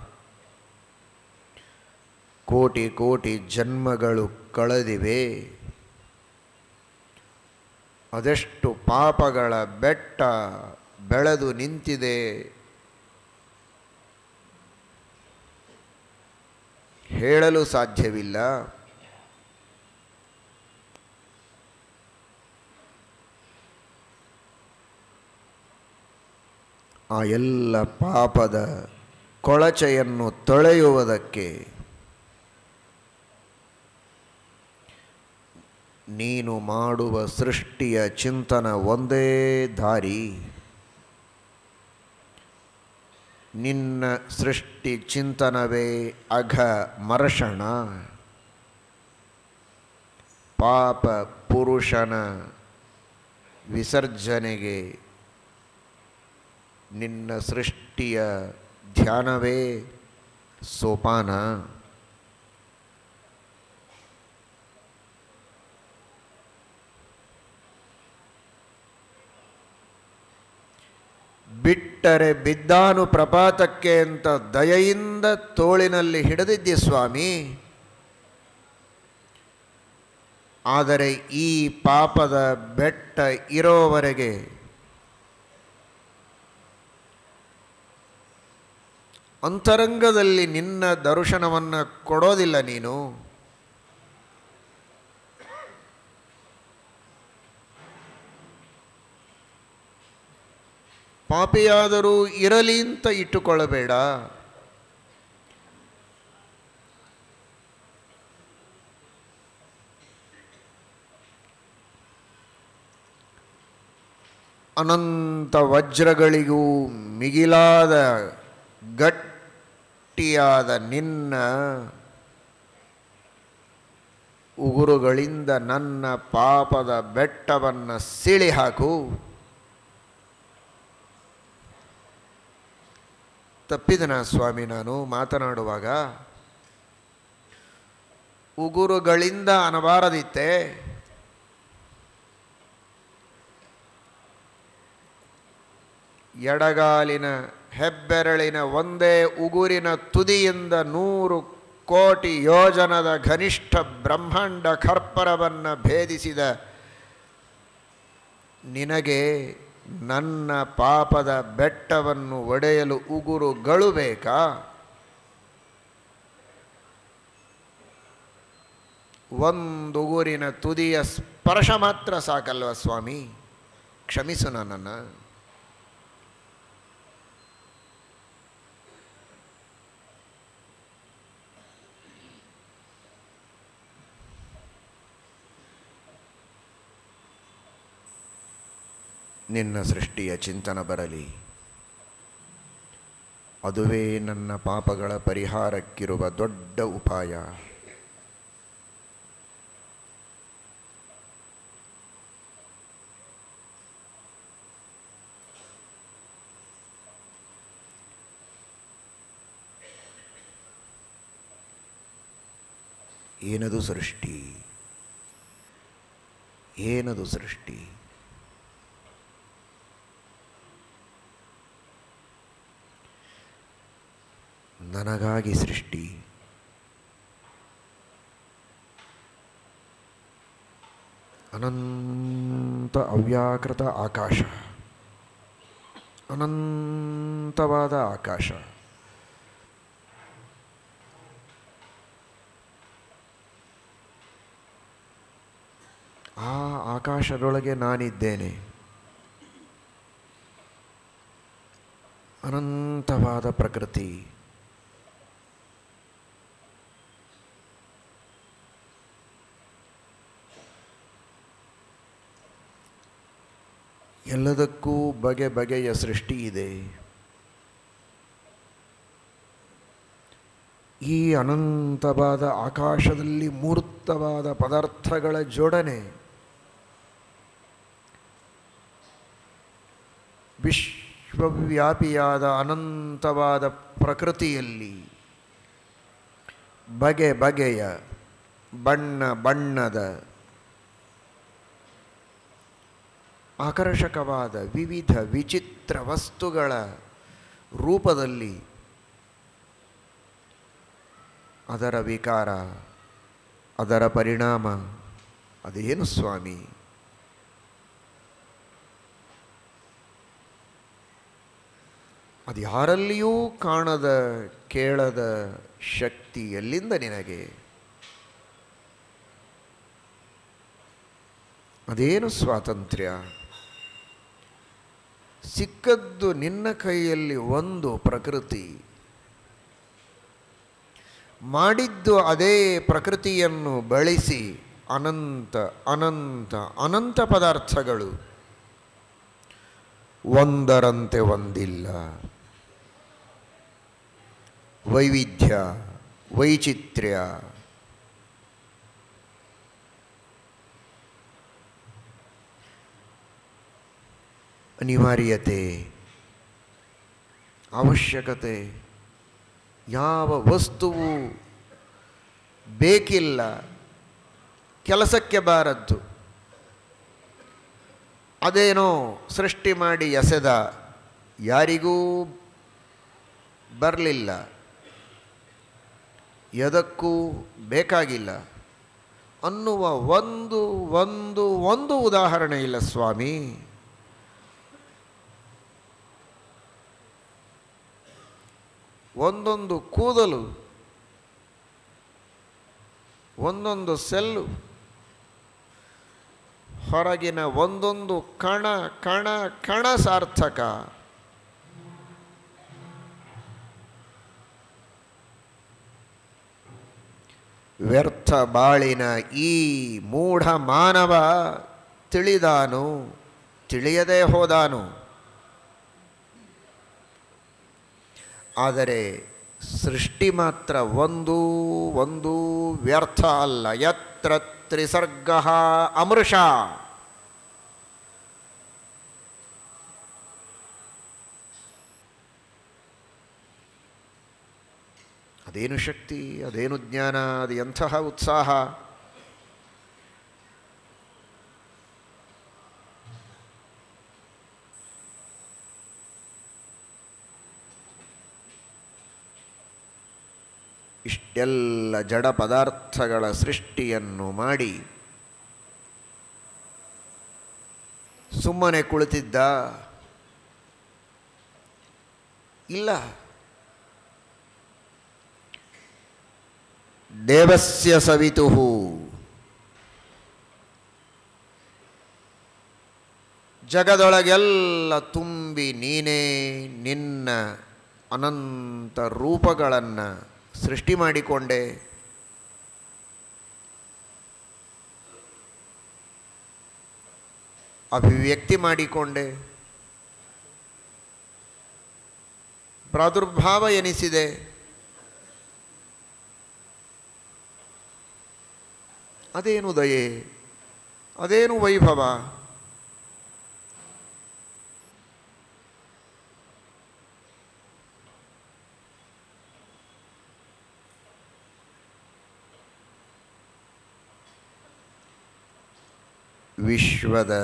ಕೋಟಿ ಕೋಟಿ ಜನ್ಮಗಳು ಕಳೆದಿವೆ ಅದೆಷ್ಟು ಪಾಪಗಳ ಬೆಟ್ಟ ಬೆಳೆದು ನಿಂತಿದೆ ಹೇಳಲು ಸಾಧ್ಯವಿಲ್ಲ ಆ ಎಲ್ಲ ಪಾಪದ ಕೊಳಚೆಯನ್ನು ತೊಳೆಯುವುದಕ್ಕೆ ನೀನು ಮಾಡುವ ಸೃಷ್ಟಿಯ ಚಿಂತನ ಒಂದೇ ದಾರಿ ನಿನ್ನ ಸೃಷ್ಟಿ ಚಿಂತನವೇ ಅಘ ಮರ್ಷಣ ಪಾಪ ಪುರುಷನ ವಿಸರ್ಜನೆಗೆ ನಿನ್ನ ಸೃಷ್ಟಿಯ ಧ್ಯಾನವೇ ಸೋಪಾನ ಬಿಟ್ಟರೆ ಬಿದ್ದಾನು ಪ್ರಪಾತಕ್ಕೆ ಅಂತ ದಯೆಯಿಂದ ತೋಳಿನಲ್ಲಿ ಹಿಡಿದಿದ್ದೆ ಸ್ವಾಮಿ ಆದರೆ ಈ ಪಾಪದ ಬೆಟ್ಟ ಇರೋವರೆಗೆ ಅಂತರಂಗದಲ್ಲಿ ನಿನ್ನ ದರ್ಶನವನ್ನು ಕೊಡೋದಿಲ್ಲ ನೀನು ಪಾಪಿಯಾದರೂ ಇರಲಿ ಅಂತ ಇಟ್ಟುಕೊಳ್ಳಬೇಡ ಅನಂತ ವಜ್ರಗಳಿಗೂ ಮಿಗಿಲಾದ ಗಟ್ಟಿಯಾದ ನಿನ್ನ ಉಗುರುಗಳಿಂದ ನನ್ನ ಪಾಪದ ಬೆಟ್ಟವನ್ನು ಸಿಳಿ ಹಾಕು ತಪ್ಪಿದನ ಸ್ವಾಮಿ ನಾನು ಮಾತನಾಡುವಾಗ ಉಗುರುಗಳಿಂದ ಅನಬಾರದಿತ್ತೆ ಎಡಗಾಲಿನ ಹೆಬ್ಬೆರಳಿನ ಒಂದೇ ಉಗುರಿನ ತುದಿಯಿಂದ ನೂರು ಕೋಟಿ ಯೋಜನದ ಘನಿಷ್ಠ ಬ್ರಹ್ಮಾಂಡ ಖರ್ಪರವನ್ನು ಭೇದಿಸಿದ ನಿನಗೆ ನನ್ನ ಪಾಪದ ಬೆಟ್ಟವನ್ನು ಒಡೆಯಲು ಉಗುರುಗಳು ಬೇಕಾ ಒಂದು ಉಗುರಿನ ತುದಿಯ ಸ್ಪರ್ಶ ಮಾತ್ರ ಸಾಕಲ್ವ ಸ್ವಾಮಿ ಕ್ಷಮಿಸು ನನ್ನನ್ನು ನಿನ್ನ ಸೃಷ್ಟಿಯ ಚಿಂತನ ಬರಲಿ ಅದುವೇ ನನ್ನ ಪಾಪಗಳ ಪರಿಹಾರಕ್ಕಿರುವ ದೊಡ್ಡ ಉಪಾಯ ಏನದು ಸೃಷ್ಟಿ ಏನದು ಸೃಷ್ಟಿ ನನಗಾಗಿ ಸೃಷ್ಟಿ ಅನಂತ ಅವ್ಯಾಕೃತ ಆಕಾಶ ಅನಂತವಾದ ಆಕಾಶ ಆ ಆಕಾಶದೊಳಗೆ ನಾನಿದ್ದೇನೆ ಅನಂತವಾದ ಪ್ರಕೃತಿ ಎಲ್ಲದಕ್ಕೂ ಬಗೆ ಬಗೆಯ ಸೃಷ್ಟಿ ಇದೆ ಈ ಅನಂತವಾದ ಆಕಾಶದಲ್ಲಿ ಮೂರ್ತವಾದ ಪದಾರ್ಥಗಳ ಜೋಡಣೆ ವಿಶ್ವವ್ಯಾಪಿಯಾದ ಅನಂತವಾದ ಪ್ರಕೃತಿಯಲ್ಲಿ ಬಗೆ ಬಗೆಯ ಬಣ್ಣ ಬಣ್ಣದ ಆಕರ್ಷಕವಾದ ವಿವಿಧ ವಿಚಿತ್ರ ವಸ್ತುಗಳ ರೂಪದಲ್ಲಿ ಅದರ ವಿಕಾರ ಅದರ ಪರಿಣಾಮ ಅದೇನು ಸ್ವಾಮಿ ಅದು ಯಾರಲ್ಲಿಯೂ ಕಾಣದ ಕೇಳದ ಶಕ್ತಿ ಎಲ್ಲಿಂದ ನಿನಗೆ ಅದೇನು ಸ್ವಾತಂತ್ರ್ಯ ಸಿಕ್ಕದ್ದು ನಿನ್ನ ಕೈಯಲ್ಲಿ ಒಂದು ಪ್ರಕೃತಿ ಮಾಡಿದ್ದು ಅದೇ ಪ್ರಕೃತಿಯನ್ನು ಬಳಸಿ ಅನಂತ ಅನಂತ ಅನಂತ ಪದಾರ್ಥಗಳು ಒಂದರಂತೆ ಒಂದಿಲ್ಲ ವೈವಿಧ್ಯ ವೈಚಿತ್ರ್ಯ ಅನಿವಾರ್ಯತೆ ಅವಶ್ಯಕತೆ ಯಾವ ವಸ್ತುವು ಬೇಕಿಲ್ಲ ಕೆಲಸಕ್ಕೆ ಬಾರದ್ದು ಅದೇನೋ ಸೃಷ್ಟಿ ಮಾಡಿ ಎಸೆದ ಯಾರಿಗೂ ಬರಲಿಲ್ಲ ಎದಕ್ಕೂ ಬೇಕಾಗಿಲ್ಲ ಅನ್ನುವ ಒಂದು ಒಂದು ಒಂದು ಉದಾಹರಣೆ ಇಲ್ಲ ಸ್ವಾಮಿ ಒಂದೊಂದು ಕೂದಲು ಒಂದೊಂದು ಸೆಲ್ಲು ಹೊರಗಿನ ಒಂದೊಂದು ಕಣ ಕಣ ಕಣ ಸಾರ್ಥಕ ವ್ಯರ್ಥ ಬಾಳಿನ ಈ ಮೂಢ ಮಾನವ ತಿಳಿದಾನು ತಿಳಿಯದೇ ಹೋದಾನು ಆದರೆ ಸೃಷ್ಟಿ ಮಾತ್ರ ಒಂದು ಒಂದು ವ್ಯರ್ಥ ಅಲ್ಲ ಯತ್ರ ತ್ರಿಸರ್ಗ ಅಮೃಷ ಅದೇನು ಶಕ್ತಿ ಅದೇನು ಜ್ಞಾನ ಅದು ಎಂತಹ ಉತ್ಸಾಹ ಇಷ್ಟೆಲ್ಲ ಜಡ ಪದಾರ್ಥಗಳ ಸೃಷ್ಟಿಯನ್ನು ಮಾಡಿ ಸುಮ್ಮನೆ ಕುಳಿತಿದ್ದ ಇಲ್ಲ ದೇವಸ್ಯ ಸವಿತು ಜಗದೊಳಗೆಲ್ಲ ತುಂಬಿ ನೀನೇ ನಿನ್ನ ಅನಂತ ರೂಪಗಳನ್ನು ಸೃಷ್ಟಿ ಮಾಡಿಕೊಂಡೆ ಅಭಿವ್ಯಕ್ತಿ ಮಾಡಿಕೊಂಡೆ ಪ್ರಾದುರ್ಭಾವ ಎನಿಸಿದೆ ಅದೇನು ದಯೆ ಅದೇನು ವೈಭವ ವಿಶ್ವದ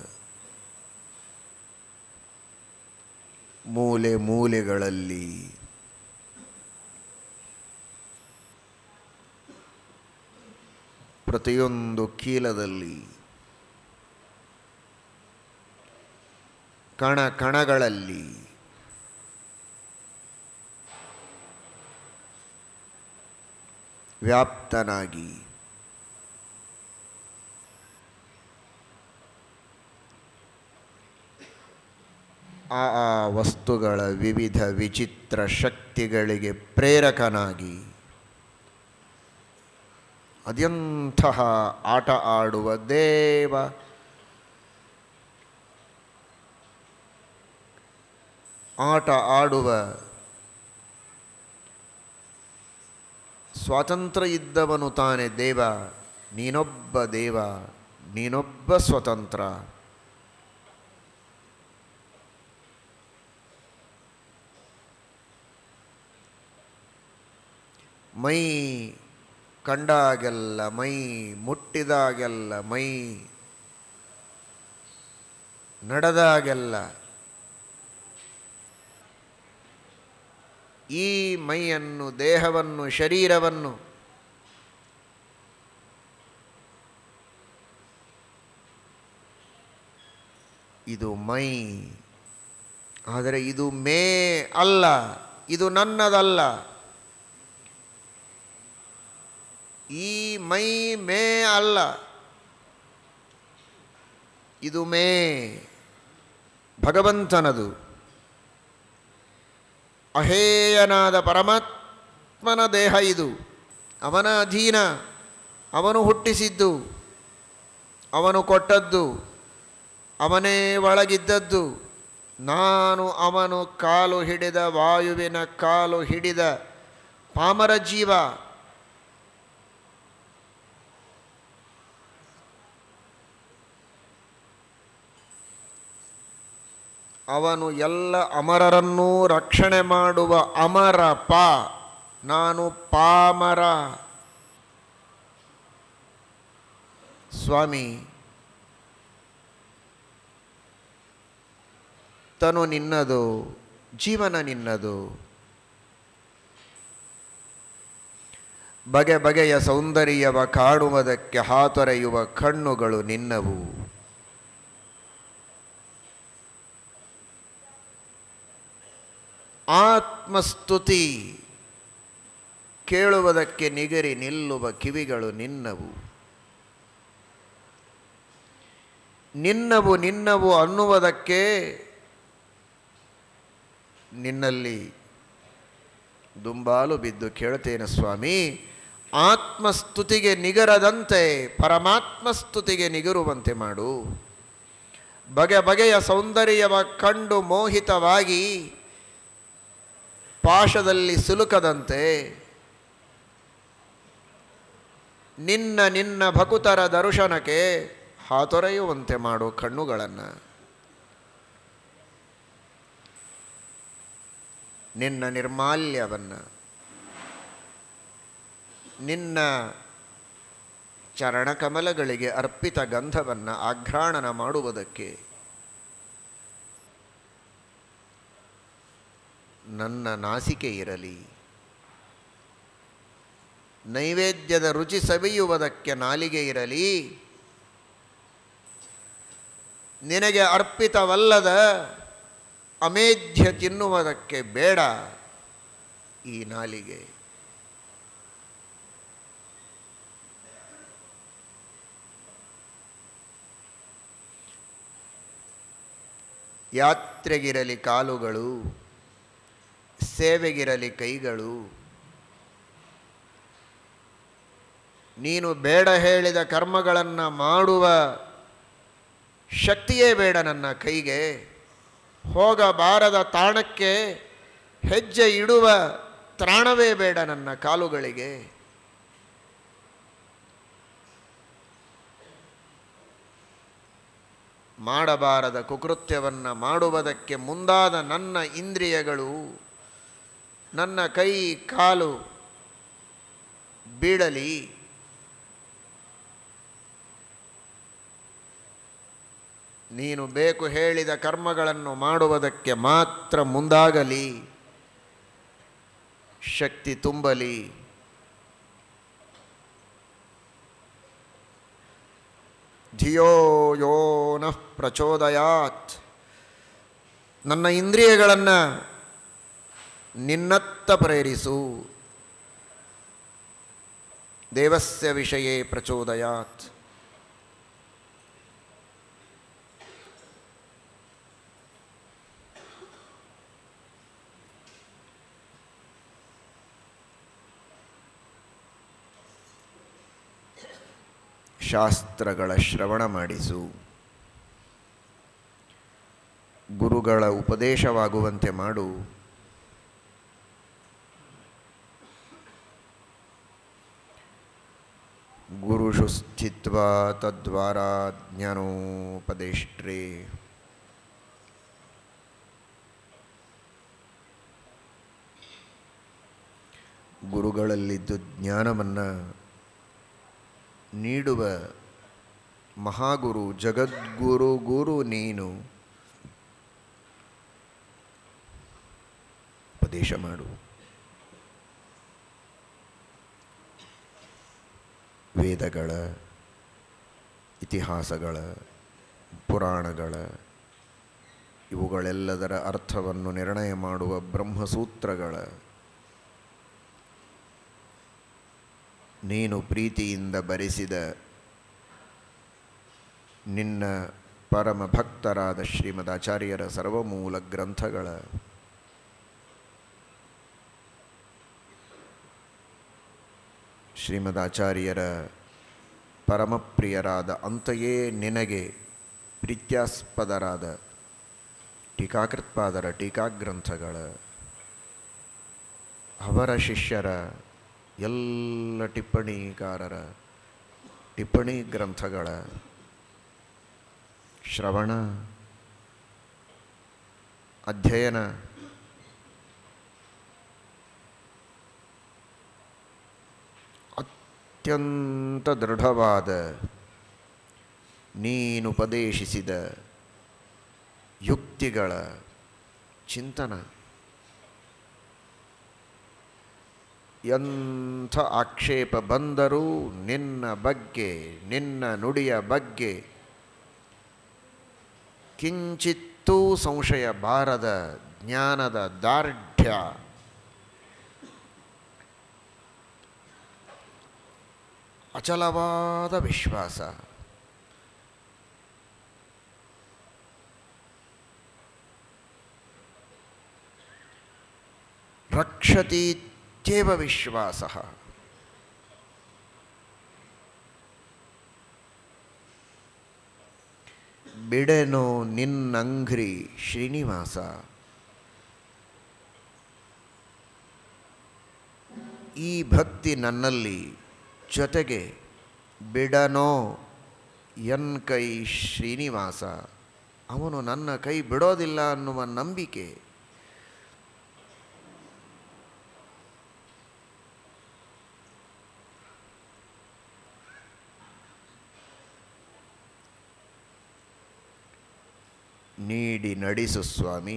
ಮೂಲೆ ಮೂಲೆಗಳಲ್ಲಿ ಪ್ರತಿಯೊಂದು ಕೀಲದಲ್ಲಿ ಕಣ ಕಣಗಳಲ್ಲಿ ವ್ಯಾಪ್ತನಾಗಿ ಆ ಆ ವಸ್ತುಗಳ ವಿವಿಧ ವಿಚಿತ್ರ ಶಕ್ತಿಗಳಿಗೆ ಪ್ರೇರಕನಾಗಿ ಅದೆಂತಹ ಆಟ ಆಡುವ ದೇವ ಆಟ ಆಡುವ ಸ್ವಾತಂತ್ರ್ಯ ಇದ್ದವನು ತಾನೇ ದೇವ ನೀನೊಬ್ಬ ದೇವ ನೀನೊಬ್ಬ ಸ್ವತಂತ್ರ ಮೈ ಕಂಡಾಗೆಲ್ಲ ಮೈ ಮುಟ್ಟಿದಾಗೆಲ್ಲ ಮೈ ನಡೆದಾಗೆಲ್ಲ ಈ ಮೈಯನ್ನು ದೇಹವನ್ನು ಶರೀರವನ್ನು ಇದು ಮೈ ಆದರೆ ಇದು ಮೇ ಅಲ್ಲ ಇದು ನನ್ನದಲ್ಲ ಈ ಮೈ ಮೇ ಅಲ್ಲ ಇದು ಮೇ ಭಗವಂತನದು ಅಹೇಯನಾದ ಪರಮಾತ್ಮನ ದೇಹ ಇದು ಅವನ ಅಧೀನ ಅವನು ಹುಟ್ಟಿಸಿದ್ದು ಅವನು ಕೊಟ್ಟದ್ದು ಅವನೇ ಒಳಗಿದ್ದದ್ದು ನಾನು ಅವನು ಕಾಲು ಹಿಡಿದ ವಾಯುವಿನ ಕಾಲು ಹಿಡಿದ ಪಾಮರ ಜೀವ ಅವನು ಎಲ್ಲ ಅಮರರನ್ನೂ ರಕ್ಷಣೆ ಮಾಡುವ ಅಮರ ಪಾ ನಾನು ಪಾಮರ ಸ್ವಾಮಿ ತನು ನಿನ್ನದು ಜೀವನ ನಿನ್ನದು ಬಗೆ ಬಗೆಯ ಸೌಂದರ್ಯವ ಕಾಡುವುದಕ್ಕೆ ಹಾತೊರೆಯುವ ಕಣ್ಣುಗಳು ನಿನ್ನವು ಆತ್ಮಸ್ತುತಿ ಕೇಳುವುದಕ್ಕೆ ನಿಗರಿ ನಿಲ್ಲುವ ಕಿವಿಗಳು ನಿನ್ನವು ನಿನ್ನವು ನಿನ್ನವು ಅನ್ನುವುದಕ್ಕೆ ನಿನ್ನಲ್ಲಿ ದುಂಬಾಲು ಬಿದ್ದು ಕೇಳ್ತೇನೆ ಸ್ವಾಮಿ ಆತ್ಮಸ್ತುತಿಗೆ ನಿಗರದಂತೆ ಪರಮಾತ್ಮ ಸ್ತುತಿಗೆ ನಿಗರುವಂತೆ ಮಾಡು ಬಗೆ ಬಗೆಯ ಸೌಂದರ್ಯವ ಕಂಡು ಮೋಹಿತವಾಗಿ ಪಾಶದಲ್ಲಿ ಸಿಲುಕದಂತೆ ನಿನ್ನ ನಿನ್ನ ಭಕುತರ ದರ್ಶನಕ್ಕೆ ಹಾತೊರೆಯುವಂತೆ ಮಾಡು ಕಣ್ಣುಗಳನ್ನು ನಿನ್ನ ನಿರ್ಮಾಲ್ಯವನ್ನು ನಿನ್ನ ಚರಣಕಮಲಗಳಿಗೆ ಅರ್ಪಿತ ಗಂಧವನ್ನು ಆಘ್ರಾಣನ ಮಾಡುವುದಕ್ಕೆ ನನ್ನ ನಾಸಿಕೆ ಇರಲಿ ನೈವೇದ್ಯದ ರುಚಿ ಸವಿಯುವುದಕ್ಕೆ ನಾಲಿಗೆ ಇರಲಿ ನಿನಗೆ ಅರ್ಪಿತವಲ್ಲದ ಅಮೇಧ್ಯ ತಿನ್ನುವುದಕ್ಕೆ ಬೇಡ ಈ ನಾಲಿಗೆ ಯಾತ್ರೆಗಿರಲಿ ಕಾಲುಗಳು ಸೇವೆಗಿರಲಿ ಕೈಗಳು ನೀನು ಬೇಡ ಹೇಳಿದ ಕರ್ಮಗಳನ್ನು ಮಾಡುವ ಶಕ್ತಿಯೇ ಬೇಡ ನನ್ನ ಕೈಗೆ ಹೋಗಬಾರದ ತಾಣಕ್ಕೆ ಹೆಜ್ಜೆ ಇಡುವ ತ್ರಾಣವೇ ಬೇಡ ನನ್ನ ಕಾಲುಗಳಿಗೆ ಮಾಡಬಾರದ ಕುಕೃತ್ಯವನ್ನು ಮಾಡುವುದಕ್ಕೆ ಮುಂದಾದ ನನ್ನ ಇಂದ್ರಿಯಗಳು ನನ್ನ ಕೈ ಕಾಲು ಬೀಳಲಿ ನೀನು ಬೇಕು ಹೇಳಿದ ಕರ್ಮಗಳನ್ನು ಮಾಡುವುದಕ್ಕೆ ಮಾತ್ರ ಮುಂದಾಗಲಿ ಶಕ್ತಿ ತುಂಬಲಿ ಧಿಯೋ ಯೋ ನಃ ಪ್ರಚೋದಯಾತ್ ನನ್ನ ಇಂದ್ರಿಯಗಳನ್ನು ನಿನ್ನತ್ತ ಪ್ರೇರಿಸು ದೇವಸ್ಯ ವಿಷಯೇ ಪ್ರಚೋದಯಾತ್ ಶಾಸ್ತ್ರಗಳ ಶ್ರವಣ ಮಾಡಿಸು ಗುರುಗಳ ಉಪದೇಶವಾಗುವಂತೆ ಮಾಡು ಗುರುಷು ಸ್ಥಿತ್ವ ತದ್ವಾರ ಜ್ಞಾನೋಪದೇಷ್ಟ್ರೇ ಗುರುಗಳಲ್ಲಿದ್ದು ಜ್ಞಾನವನ್ನು ನೀಡುವ ಮಹಾಗುರು ಜಗದ್ಗುರು ಗುರು ನೀನು ಉಪದೇಶ ಮಾಡು ವೇದಗಳ ಇತಿಹಾಸಗಳ ಪುರಾಣಗಳ ಇವುಗಳೆಲ್ಲದರ ಅರ್ಥವನ್ನು ನಿರ್ಣಯ ಮಾಡುವ ಬ್ರಹ್ಮಸೂತ್ರಗಳ ನೀನು ಪ್ರೀತಿಯಿಂದ ಬರೆಸಿದ ನಿನ್ನ ಪರಮ ಭಕ್ತರಾದ ಶ್ರೀಮದ್ ಆಚಾರ್ಯರ ಸರ್ವಮೂಲ ಗ್ರಂಥಗಳ ಶ್ರೀಮದ್ ಆಚಾರ್ಯರ ಪರಮಪ್ರಿಯರಾದ ಅಂತೆಯೇ ನಿನಗೆ ಪ್ರೀತ್ಯಾಸ್ಪದರಾದ ಟೀಕಾಕೃತ್ಪಾದರ ಟೀಕಾಗ್ರಂಥಗಳ ಅವರ ಶಿಷ್ಯರ ಎಲ್ಲ ಟಿಪ್ಪಣಿಕಾರರ ಟಿಪ್ಪಣಿ ಗ್ರಂಥಗಳ ಶ್ರವಣ ಅಧ್ಯಯನ ಅತ್ಯಂತ ದೃಢವಾದ ನೀನುಪದೇಶಿಸಿದ ಯುಕ್ತಿಗಳ ಚಿಂತನ ಎಂಥ ಆಕ್ಷೇಪ ಬಂದರೂ ನಿನ್ನ ಬಗ್ಗೆ ನಿನ್ನ ನುಡಿಯ ಬಗ್ಗೆ ಕಿಂಚಿತ್ತೂ ಸಂಶಯ ಬಾರದ ಜ್ಞಾನದ ದಾರ್ಢ್ಯ ಅಚಲವಾದ ವಿಶ್ವಾಸ ರಕ್ಷತೀತ್ಯೇವ ವಿಶ್ವಾಸ ಬಿಡೆನೋ ನಿನ್ನಂಘ್ರಿ ಶ್ರೀನಿವಾಸ ಈ ಭಕ್ತಿ ನನ್ನಲ್ಲಿ ಜೊತೆಗೆ ಬಿಡನೋ ಎನ್ ಕೈ ಶ್ರೀನಿವಾಸ ಅವನು ನನ್ನ ಕೈ ಬಿಡೋದಿಲ್ಲ ಅನ್ನುವ ನಂಬಿಕೆ ನೀಡಿ ನಡೆಸು ಸ್ವಾಮಿ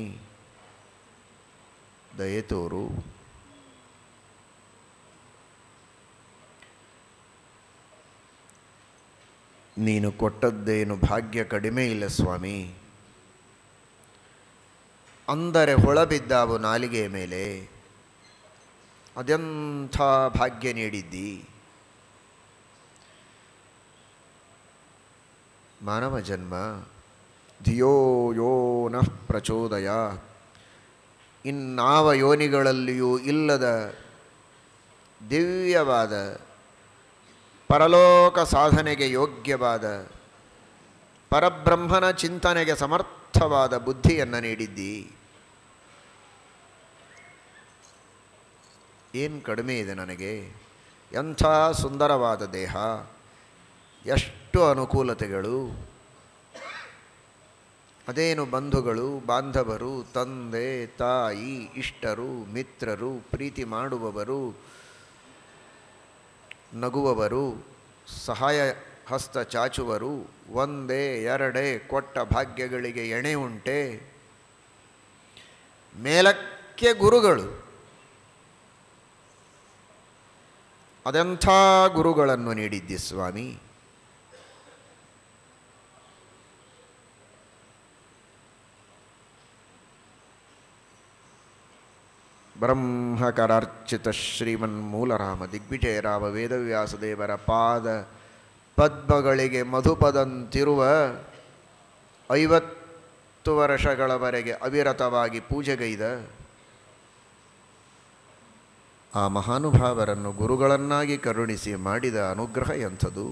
ದಯತೋರು ನೀನು ಕೊಟ್ಟದ್ದೇನು ಭಾಗ್ಯ ಕಡಿಮೆ ಇಲ್ಲ ಸ್ವಾಮಿ ಅಂದರೆ ಹೊಳಬಿದ್ದಾವು ನಾಲಿಗೆಯ ಮೇಲೆ ಅದೆಂಥ ಭಾಗ್ಯ ನೀಡಿದ್ದಿ ಮಾನವ ಜನ್ಮ ಧಿಯೋ ಯೋ ನಃ ಪ್ರಚೋದಯ ಇನ್ನಾವ ಯೋನಿಗಳಲ್ಲಿಯೂ ಇಲ್ಲದ ದಿವ್ಯವಾದ ಪರಲೋಕ ಸಾಧನೆಗೆ ಯೋಗ್ಯವಾದ ಪರಬ್ರಹ್ಮನ ಚಿಂತನೆಗೆ ಸಮರ್ಥವಾದ ಬುದ್ಧಿಯನ್ನು ನೀಡಿದ್ದಿ ಏನು ಕಡಿಮೆ ಇದೆ ನನಗೆ ಎಂಥ ಸುಂದರವಾದ ದೇಹ ಎಷ್ಟು ಅನುಕೂಲತೆಗಳು ಅದೇನು ಬಂಧುಗಳು ಬಾಂಧವರು ತಂದೆ ತಾಯಿ ಇಷ್ಟರು ಮಿತ್ರರು ಪ್ರೀತಿ ಮಾಡುವವರು ನಗುವವರು ಸಹಾಯ ಹಸ್ತ ಚಾಚುವರು ಒಂದೇ ಎರಡೇ ಕೊಟ್ಟ ಭಾಗ್ಯಗಳಿಗೆ ಎಣೆ ಉಂಟೆ ಮೇಲಕ್ಕೆ ಗುರುಗಳು ಅದೆಂಥ ಗುರುಗಳನ್ನು ನೀಡಿದ್ದಿ ಸ್ವಾಮಿ ಬ್ರಹ್ಮಕರಾರ್ಚಿತ ಶ್ರೀಮನ್ಮೂಲರಾಮ ದಿಗ್ವಿಜಯರಾಮ ವೇದವ್ಯಾಸದೇವರ ಪಾದ ಪದ್ಮಗಳಿಗೆ ಮಧುಪದಂತಿರುವ ಐವತ್ತು ವರ್ಷಗಳವರೆಗೆ ಅವಿರತವಾಗಿ ಪೂಜೆಗೈದ ಆ ಮಹಾನುಭಾವರನ್ನು ಗುರುಗಳನ್ನಾಗಿ ಕರುಣಿಸಿ ಮಾಡಿದ ಅನುಗ್ರಹ ಎಂಥದು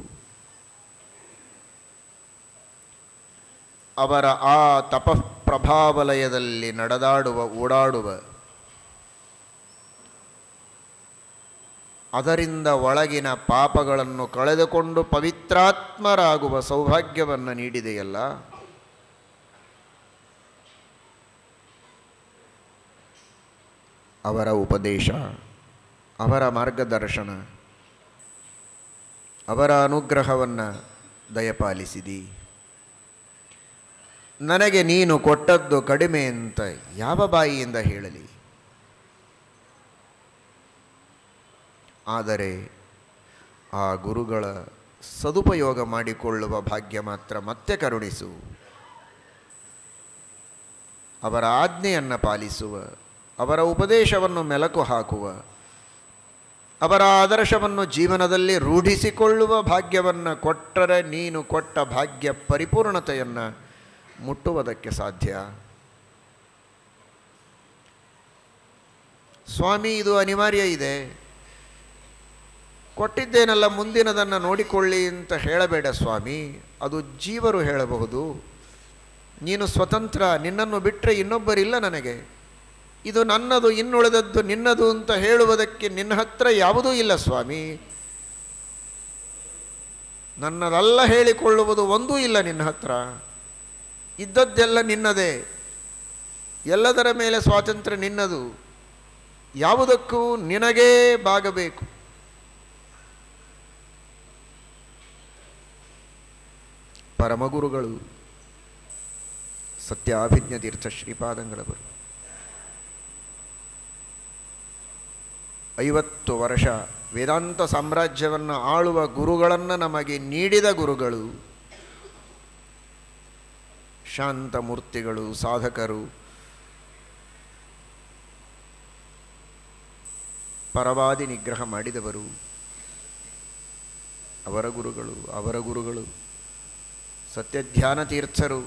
ಅವರ ಆ ತಪಃಪ್ರಭಾವಲಯದಲ್ಲಿ ನಡೆದಾಡುವ ಓಡಾಡುವ ಅದರಿಂದ ಒಳಗಿನ ಪಾಪಗಳನ್ನು ಕಳೆದುಕೊಂಡು ಪವಿತ್ರಾತ್ಮರಾಗುವ ಸೌಭಾಗ್ಯವನ್ನು ನೀಡಿದೆಯಲ್ಲ ಅವರ ಉಪದೇಶ ಅವರ ಮಾರ್ಗದರ್ಶನ ಅವರ ಅನುಗ್ರಹವನ್ನು ದಯಪಾಲಿಸಿದಿ ನನಗೆ ನೀನು ಕೊಟ್ಟದ್ದು ಕಡಿಮೆ ಅಂತ ಯಾವ ಬಾಯಿಯಿಂದ ಹೇಳಲಿ ಆದರೆ ಆ ಗುರುಗಳ ಸದುಪಯೋಗ ಮಾಡಿಕೊಳ್ಳುವ ಭಾಗ್ಯ ಮಾತ್ರ ಮತ್ತೆ ಕರುಣಿಸು ಅವರ ಆಜ್ಞೆಯನ್ನು ಪಾಲಿಸುವ ಅವರ ಉಪದೇಶವನ್ನು ಮೆಲಕು ಹಾಕುವ ಅವರ ಆದರ್ಶವನ್ನು ಜೀವನದಲ್ಲಿ ರೂಢಿಸಿಕೊಳ್ಳುವ ಭಾಗ್ಯವನ್ನು ಕೊಟ್ಟರೆ ನೀನು ಕೊಟ್ಟ ಭಾಗ್ಯ ಪರಿಪೂರ್ಣತೆಯನ್ನು ಮುಟ್ಟುವುದಕ್ಕೆ ಸಾಧ್ಯ ಸ್ವಾಮಿ ಇದು ಅನಿವಾರ್ಯ ಇದೆ ಕೊಟ್ಟಿದ್ದೇನಲ್ಲ ಮುಂದಿನದನ್ನು ನೋಡಿಕೊಳ್ಳಿ ಅಂತ ಹೇಳಬೇಡ ಸ್ವಾಮಿ ಅದು ಜೀವರು ಹೇಳಬಹುದು ನೀನು ಸ್ವತಂತ್ರ ನಿನ್ನನ್ನು ಬಿಟ್ಟರೆ ಇನ್ನೊಬ್ಬರಿಲ್ಲ ನನಗೆ ಇದು ನನ್ನದು ಇನ್ನುಳಿದದ್ದು ನಿನ್ನದು ಅಂತ ಹೇಳುವುದಕ್ಕೆ ನಿನ್ನ ಹತ್ರ ಯಾವುದೂ ಇಲ್ಲ ಸ್ವಾಮಿ ನನ್ನದಲ್ಲ ಹೇಳಿಕೊಳ್ಳುವುದು ಒಂದೂ ಇಲ್ಲ ನಿನ್ನ ಹತ್ರ ಇದ್ದದ್ದೆಲ್ಲ ನಿನ್ನದೇ ಎಲ್ಲದರ ಮೇಲೆ ಸ್ವಾತಂತ್ರ್ಯ ನಿನ್ನದು ಯಾವುದಕ್ಕೂ ನಿನಗೇ ಬಾಗಬೇಕು ಪರಮಗುರುಗಳು ಸತ್ಯಾಭಿಜ್ಞ ತೀರ್ಥ ಶ್ರೀಪಾದಂಗಳವರು ಐವತ್ತು ವರ್ಷ ವೇದಾಂತ ಸಾಮ್ರಾಜ್ಯವನ್ನು ಆಳುವ ಗುರುಗಳನ್ನು ನಮಗೆ ನೀಡಿದ ಗುರುಗಳು ಶಾಂತ ಮೂರ್ತಿಗಳು ಸಾಧಕರು ಪರವಾದಿ ನಿಗ್ರಹ ಮಾಡಿದವರು ಅವರ ಗುರುಗಳು ಅವರ ಗುರುಗಳು ಸತ್ಯಧ್ಯಾನ ತೀರ್ಥರು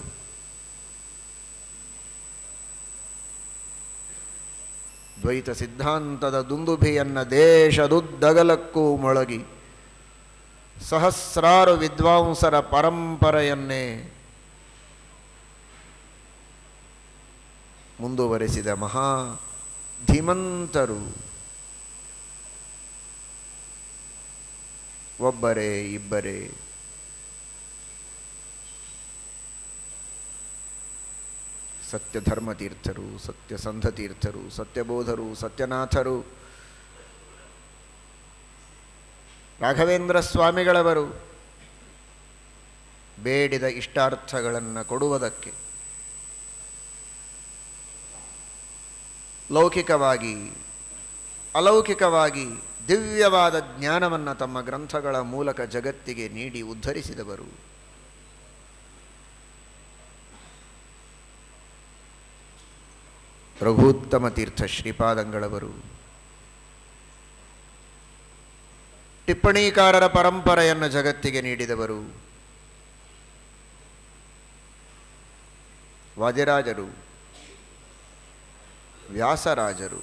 ದ್ವೈತ ಸಿದ್ಧಾಂತದ ದುಂದುಭಿಯನ್ನು ದೇಶದುದ್ದಗಲಕ್ಕೂ ಮೊಳಗಿ ಸಹಸ್ರಾರು ವಿದ್ವಾಂಸರ ಪರಂಪರೆಯನ್ನೇ ಮುಂದುವರೆಸಿದ ಮಹಾ ಧೀಮಂತರು ಒಬ್ಬರೇ ಇಬ್ಬರೇ ಸತ್ಯಧರ್ಮ ತೀರ್ಥರು ಸತ್ಯಸಂಧ ತೀರ್ಥರು ಸತ್ಯಬೋಧರು ಸತ್ಯನಾಥರು ರಾಘವೇಂದ್ರ ಸ್ವಾಮಿಗಳವರು ಬೇಡಿದ ಇಷ್ಟಾರ್ಥಗಳನ್ನು ಕೊಡುವುದಕ್ಕೆ ಲೌಕಿಕವಾಗಿ ಅಲೌಕಿಕವಾಗಿ ದಿವ್ಯವಾದ ಜ್ಞಾನವನ್ನು ತಮ್ಮ ಗ್ರಂಥಗಳ ಮೂಲಕ ಜಗತ್ತಿಗೆ ನೀಡಿ ಉದ್ಧರಿಸಿದವರು ರಘುತ್ತಮ ತೀರ್ಥ ಶ್ರೀಪಾದಂಗಳವರು ಟಿಪ್ಪಣಿಕಾರರ ಪರಂಪರೆಯನ್ನು ಜಗತ್ತಿಗೆ ನೀಡಿದವರು ವಾದಿರಾಜರು ವ್ಯಾಸರಾಜರು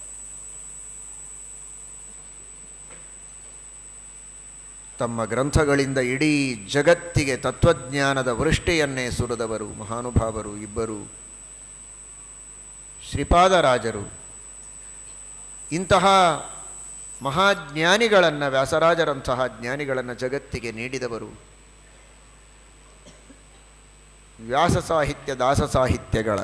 ತಮ್ಮ ಗ್ರಂಥಗಳಿಂದ ಇಡೀ ಜಗತ್ತಿಗೆ ತತ್ವಜ್ಞಾನದ ವೃಷ್ಟಿಯನ್ನೇ ಸುರಿದವರು ಮಹಾನುಭಾವರು ಇಬ್ಬರು ಶ್ರೀಪಾದರಾಜರು ಇಂತಹ ಮಹಾಜ್ಞಾನಿಗಳನ್ನು ವ್ಯಾಸರಾಜರಂತಹ ಜ್ಞಾನಿಗಳನ್ನು ಜಗತ್ತಿಗೆ ನೀಡಿದವರು ವ್ಯಾಸ ಸಾಹಿತ್ಯ ದಾಸ ಸಾಹಿತ್ಯಗಳ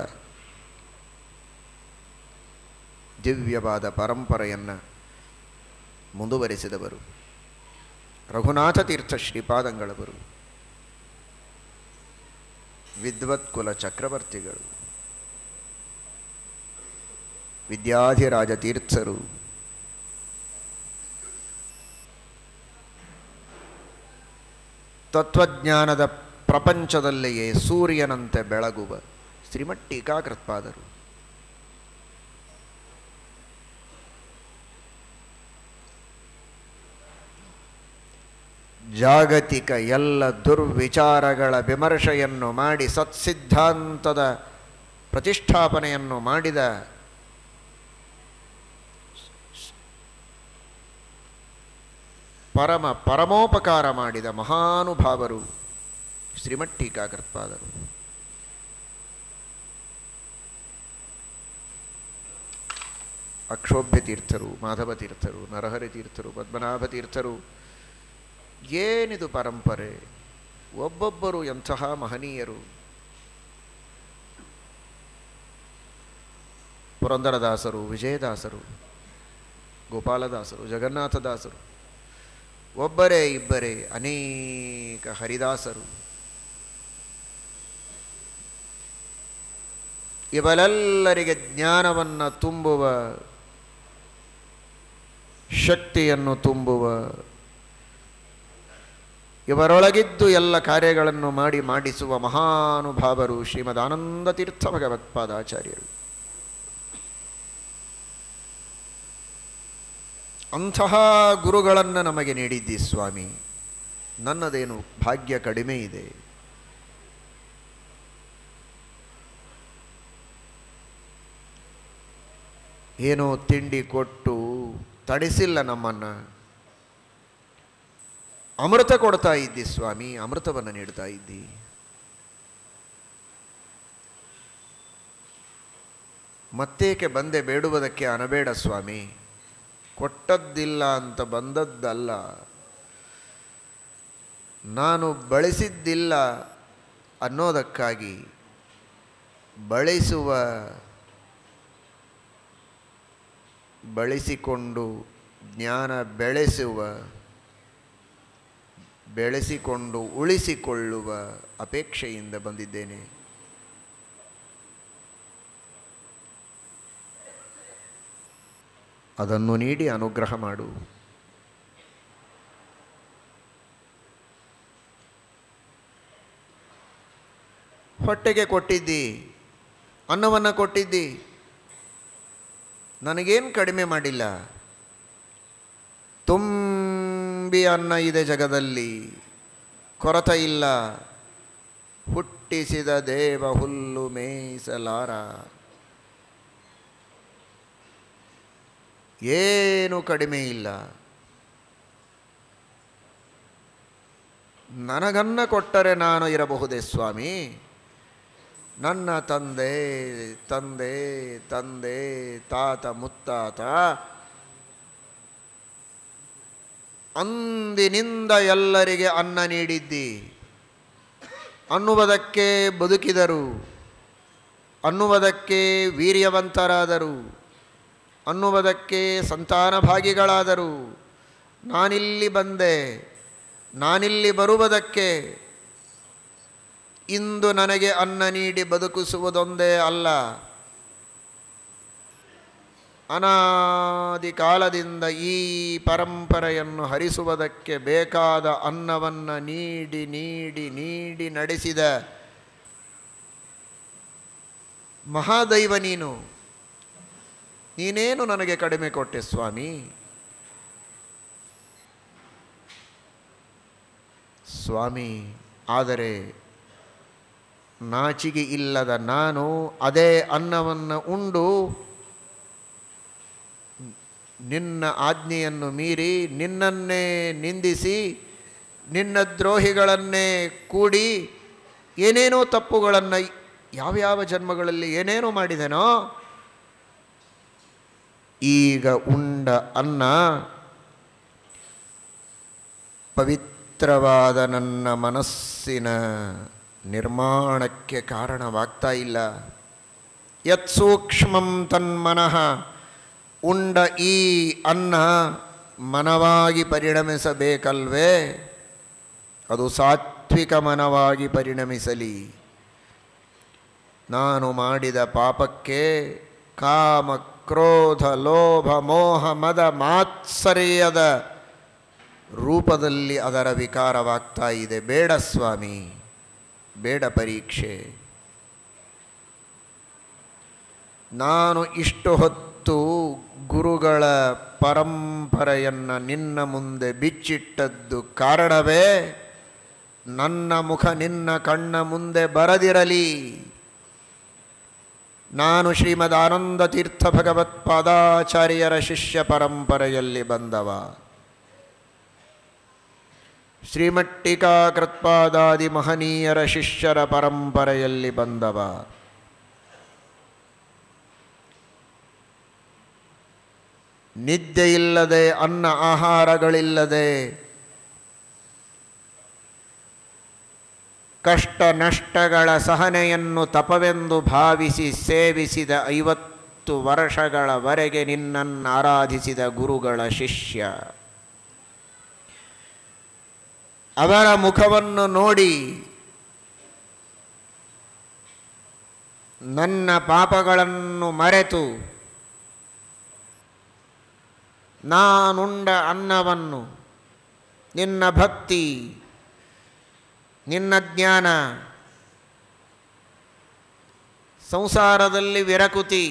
ದಿವ್ಯವಾದ ಪರಂಪರೆಯನ್ನು ಮುಂದುವರೆಸಿದವರು ರಘುನಾಥ ತೀರ್ಥ ಶ್ರೀಪಾದಂಗಳವರು ವಿದ್ವತ್ಕುಲ ಚಕ್ರವರ್ತಿಗಳು ವಿದ್ಯಾಧಿರಾಜ ತೀರ್ಥರು ತತ್ವಜ್ಞಾನದ ಪ್ರಪಂಚದಲ್ಲಿಯೇ ಸೂರ್ಯನಂತೆ ಬೆಳಗುವ ಶ್ರೀಮಠ್ ಟೀಕಾಕೃತ್ಪಾದರು ಜಾಗತಿಕ ಎಲ್ಲ ದುರ್ವಿಚಾರಗಳ ವಿಮರ್ಶೆಯನ್ನು ಮಾಡಿ ಸತ್ಸಿದ್ಧಾಂತದ ಪ್ರತಿಷ್ಠಾಪನೆಯನ್ನು ಮಾಡಿದ ಪರಮ ಪರಮೋಪಕಾರ ಮಾಡಿದ ಮಹಾನುಭಾವರು ಶ್ರೀಮಟ್ಟೀಕಾಕೃತ್ಪಾದರು ಅಕ್ಷೋಭ್ಯ ತೀರ್ಥರು ಮಾಧವ ತೀರ್ಥರು ನರಹರಿ ತೀರ್ಥರು ಪದ್ಮನಾಭ ತೀರ್ಥರು ಏನಿದು ಪರಂಪರೆ ಒಬ್ಬೊಬ್ಬರು ಎಂತಹ ಮಹನೀಯರು ಪುರಂದರದಾಸರು ವಿಜಯದಾಸರು ಗೋಪಾಲದಾಸರು ಜಗನ್ನಾಥದಾಸರು ಒಬ್ಬರೇ ಇಬ್ಬರೇ ಅನೇಕ ಹರಿದಾಸರು ಇವರೆಲ್ಲರಿಗೆ ಜ್ಞಾನವನ್ನು ತುಂಬುವ ಶಕ್ತಿಯನ್ನು ತುಂಬುವ ಇವರೊಳಗಿದ್ದು ಎಲ್ಲ ಕಾರ್ಯಗಳನ್ನು ಮಾಡಿ ಮಾಡಿಸುವ ಮಹಾನುಭಾವರು ಶ್ರೀಮದ್ ಆನಂದ ತೀರ್ಥ ಭಗವತ್ಪಾದಾಚಾರ್ಯರು ಅಂತಹ ಗುರುಗಳನ್ನು ನಮಗೆ ನೀಡಿದ್ದಿ ಸ್ವಾಮಿ ನನ್ನದೇನು ಭಾಗ್ಯ ಕಡಿಮೆ ಇದೆ ಏನೋ ತಿಂಡಿ ಕೊಟ್ಟು ತಡಿಸಿಲ್ಲ ನಮ್ಮನ್ನು ಅಮೃತ ಕೊಡ್ತಾ ಇದ್ದಿ ಸ್ವಾಮಿ ಅಮೃತವನ್ನು ನೀಡ್ತಾ ಇದ್ದಿ ಮತ್ತೇಕೆ ಬಂದೆ ಬೇಡುವುದಕ್ಕೆ ಅನಬೇಡ ಸ್ವಾಮಿ ಕೊಟ್ಟದ್ದಿಲ್ಲ ಅಂತ ಬಂದದ್ದಲ್ಲ ನಾನು ಬಳಸಿದ್ದಿಲ್ಲ ಅನ್ನೋದಕ್ಕಾಗಿ ಬಳಸುವ ಬಳಸಿಕೊಂಡು ಜ್ಞಾನ ಬೆಳೆಸುವ ಬೆಳೆಸಿಕೊಂಡು ಉಳಿಸಿಕೊಳ್ಳುವ ಅಪೇಕ್ಷೆಯಿಂದ ಬಂದಿದ್ದೇನೆ ಅದನ್ನು ನೀಡಿ ಅನುಗ್ರಹ ಮಾಡು ಹೊಟ್ಟೆಗೆ ಕೊಟ್ಟಿದ್ದಿ ಅನ್ನವನ್ನು ಕೊಟ್ಟಿದ್ದಿ ನನಗೇನು ಕಡಿಮೆ ಮಾಡಿಲ್ಲ ತುಂಬಿ ಅನ್ನ ಇದೆ ಜಗದಲ್ಲಿ ಕೊರತೆ ಇಲ್ಲ ಹುಟ್ಟಿಸಿದ ದೇವ ಹುಲ್ಲು ಮೇಯಿಸಲಾರ ಏನು ಕಡಿಮೆ ಇಲ್ಲ ನನಗನ್ನ ಕೊಟ್ಟರೆ ನಾನು ಇರಬಹುದೇ ಸ್ವಾಮಿ ನನ್ನ ತಂದೆ ತಂದೆ ತಂದೆ ತಾತ ಮುತ್ತಾತ ಅಂದಿನಿಂದ ಎಲ್ಲರಿಗೆ ಅನ್ನ ನೀಡಿದ್ದಿ ಅನ್ನುವುದಕ್ಕೆ ಬದುಕಿದರು ಅನ್ನುವುದಕ್ಕೆ ವೀರ್ಯವಂತರಾದರು ಅನ್ನುವುದಕ್ಕೆ ಸಂತಾನಭಾಗಿಗಳಾದರು ನಾನಿಲ್ಲಿ ಬಂದೆ ನಾನಿಲ್ಲಿ ಬರುವುದಕ್ಕೆ ಇಂದು ನನಗೆ ಅನ್ನ ನೀಡಿ ಬದುಕಿಸುವುದೊಂದೇ ಅಲ್ಲ ಅನಾದಿ ಕಾಲದಿಂದ ಈ ಪರಂಪರೆಯನ್ನು ಹರಿಸುವುದಕ್ಕೆ ಬೇಕಾದ ಅನ್ನವನ್ನು ನೀಡಿ ನೀಡಿ ನೀಡಿ ನಡೆಸಿದ ಮಹಾದೈವ ನೀನು ನೀನೇನು ನನಗೆ ಕಡಿಮೆ ಕೊಟ್ಟೆ ಸ್ವಾಮಿ ಸ್ವಾಮಿ ಆದರೆ ನಾಚಿಗೆ ಇಲ್ಲದ ನಾನು ಅದೇ ಅನ್ನವನ್ನು ಉಂಡು ನಿನ್ನ ಆಜ್ಞೆಯನ್ನು ಮೀರಿ ನಿನ್ನನ್ನೇ ನಿಂದಿಸಿ ನಿನ್ನ ದ್ರೋಹಿಗಳನ್ನೇ ಕೂಡಿ ಏನೇನೋ ತಪ್ಪುಗಳನ್ನು ಯಾವ್ಯಾವ ಜನ್ಮಗಳಲ್ಲಿ ಏನೇನೋ ಮಾಡಿದೆನೋ ಈಗ ಉಂಡ ಅನ್ನ ಪವಿತ್ರವಾದ ನನ್ನ ಮನಸ್ಸಿನ ನಿರ್ಮಾಣಕ್ಕೆ ಕಾರಣವಾಗ್ತಾ ಇಲ್ಲ ಯತ್ ಸೂಕ್ಷ್ಮಂ ತನ್ಮನಃ ಉಂಡ ಈ ಅನ್ನ ಮನವಾಗಿ ಪರಿಣಮಿಸಬೇಕಲ್ವೇ ಅದು ಸಾತ್ವಿಕ ಮನವಾಗಿ ಪರಿಣಮಿಸಲಿ ನಾನು ಮಾಡಿದ ಪಾಪಕ್ಕೆ ಕಾಮ ಕ್ರೋಧ ಲೋಭ ಮೋಹ ಮದ ಮಾತ್ಸರ್ಯದ ರೂಪದಲ್ಲಿ ಅದರ ವಿಕಾರವಾಗ್ತಾ ಇದೆ ಬೇಡ ಸ್ವಾಮಿ ಬೇಡ ಪರೀಕ್ಷೆ ನಾನು ಇಷ್ಟು ಹೊತ್ತು ಹೊತ್ತು ಗುರುಗಳ ಪರಂಪರೆಯನ್ನು ನಿನ್ನ ಮುಂದೆ ಬಿಚ್ಚಿಟ್ಟದ್ದು ಕಾರಣವೇ ನನ್ನ ಮುಖ ನಿನ್ನ ಕಣ್ಣ ಮುಂದೆ ಬರದಿರಲಿ ನಾನು ಶ್ರೀಮದ್ ಆನಂದ ತೀರ್ಥ ಭಗವತ್ಪಾದಾಚಾರ್ಯರ ಶಿಷ್ಯ ಪರಂಪರೆಯಲ್ಲಿ ಬಂದವ ಶ್ರೀಮಟ್ಟಿಕಾ ಕೃತ್ಪಾದಾದಿ ಮಹನೀಯರ ಶಿಷ್ಯರ ಪರಂಪರೆಯಲ್ಲಿ ಬಂದವ ನಿದ್ದೆ ಇಲ್ಲದೆ ಅನ್ನ ಆಹಾರಗಳಿಲ್ಲದೆ ಕಷ್ಟ ನಷ್ಟಗಳ ಸಹನೆಯನ್ನು ತಪವೆಂದು ಭಾವಿಸಿ ಸೇವಿಸಿದ ಐವತ್ತು ವರ್ಷಗಳವರೆಗೆ ನಿನ್ನನ್ನು ಆರಾಧಿಸಿದ ಗುರುಗಳ ಶಿಷ್ಯ ಅವರ ಮುಖವನ್ನು ನೋಡಿ ನನ್ನ ಪಾಪಗಳನ್ನು ಮರೆತು ನಾನುಂಡ ಅನ್ನವನ್ನು ನಿನ್ನ ಭಕ್ತಿ ನಿನ್ನ ಜ್ಞಾನ ಸಂಸಾರದಲ್ಲಿ ವಿರಕುತಿ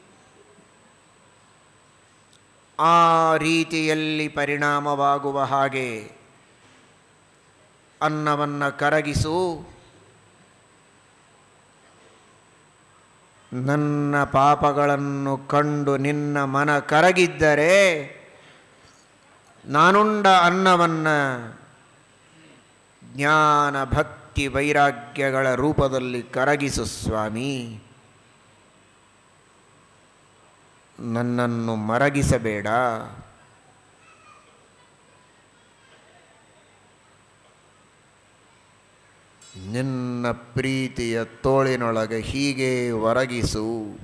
ಆ ರೀತಿಯಲ್ಲಿ ಪರಿಣಾಮವಾಗುವ ಹಾಗೆ ಅನ್ನವನ್ನು ಕರಗಿಸು ನನ್ನ ಪಾಪಗಳನ್ನು ಕಂಡು ನಿನ್ನ ಮನ ಕರಗಿದ್ದರೆ ನಾನುಂಡ ಅನ್ನವನ್ನು ಜ್ಞಾನ ಭಕ್ತಿ ವೈರಾಗ್ಯಗಳ ರೂಪದಲ್ಲಿ ಕರಗಿಸು ಸ್ವಾಮಿ ನನ್ನನ್ನು ಮರಗಿಸಬೇಡ ನಿನ್ನ ಪ್ರೀತಿಯ ತೋಳಿನೊಳಗೆ ಹೀಗೆ ಒರಗಿಸು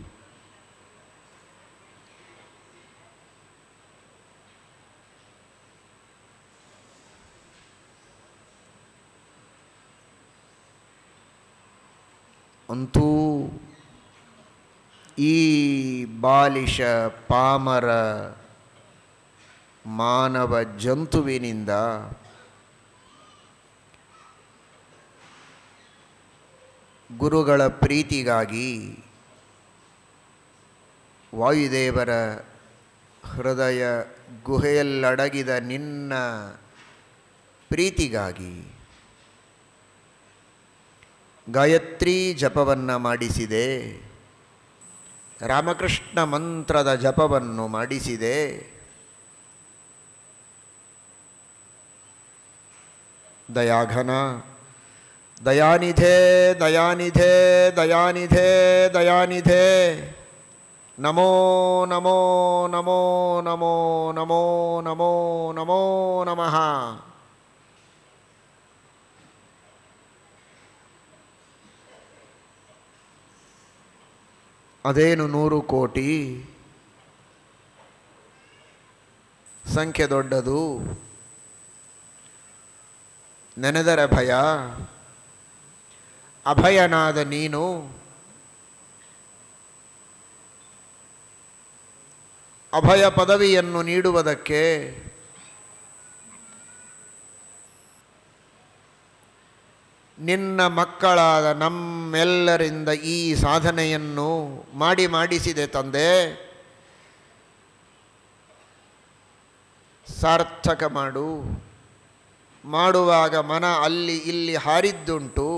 ಅಂತೂ ಈ ಬಾಲಿಶ ಪಾಮರ ಮಾನವ ಜಂತುವಿನಿಂದ ಗುರುಗಳ ಪ್ರೀತಿಗಾಗಿ ವಾಯುದೇವರ ಹೃದಯ ಗುಹೆಯಲ್ಲಡಗಿದ ನಿನ್ನ ಪ್ರೀತಿಗಾಗಿ ಗಾಯತ್ರಿ ಜಪವನ್ನು ಮಾಡಿಸಿದೆ ರಾಮಕೃಷ್ಣ ಮಂತ್ರದ ಜಪವನ್ನು ಮಾಡಿಸಿದೆ ದಯಾಘನ ದಯಾನಿಧೆ ದಯಾನಿಧೆ ದಯಾನಿಧೆ ದಯಾನಿಧೆ ನಮೋ ನಮೋ ನಮೋ ನಮೋ ನಮೋ ನಮೋ ನಮೋ ನಮಃ ಅದೇನು ನೂರು ಕೋಟಿ ಸಂಖ್ಯೆ ದೊಡ್ಡದು ನೆನೆದರೆ ಭಯ ಅಭಯನಾದ ನೀನು ಅಭಯ ಪದವಿಯನ್ನು ನೀಡುವುದಕ್ಕೆ ನಿನ್ನ ಮಕ್ಕಳಾದ ನಮ್ಮೆಲ್ಲರಿಂದ ಈ ಸಾಧನೆಯನ್ನು ಮಾಡಿ ಮಾಡಿಸಿದೆ ತಂದೆ ಸಾರ್ಥಕ ಮಾಡು ಮಾಡುವಾಗ ಮನ ಅಲ್ಲಿ ಇಲ್ಲಿ ಹಾರಿದ್ದುಂಟು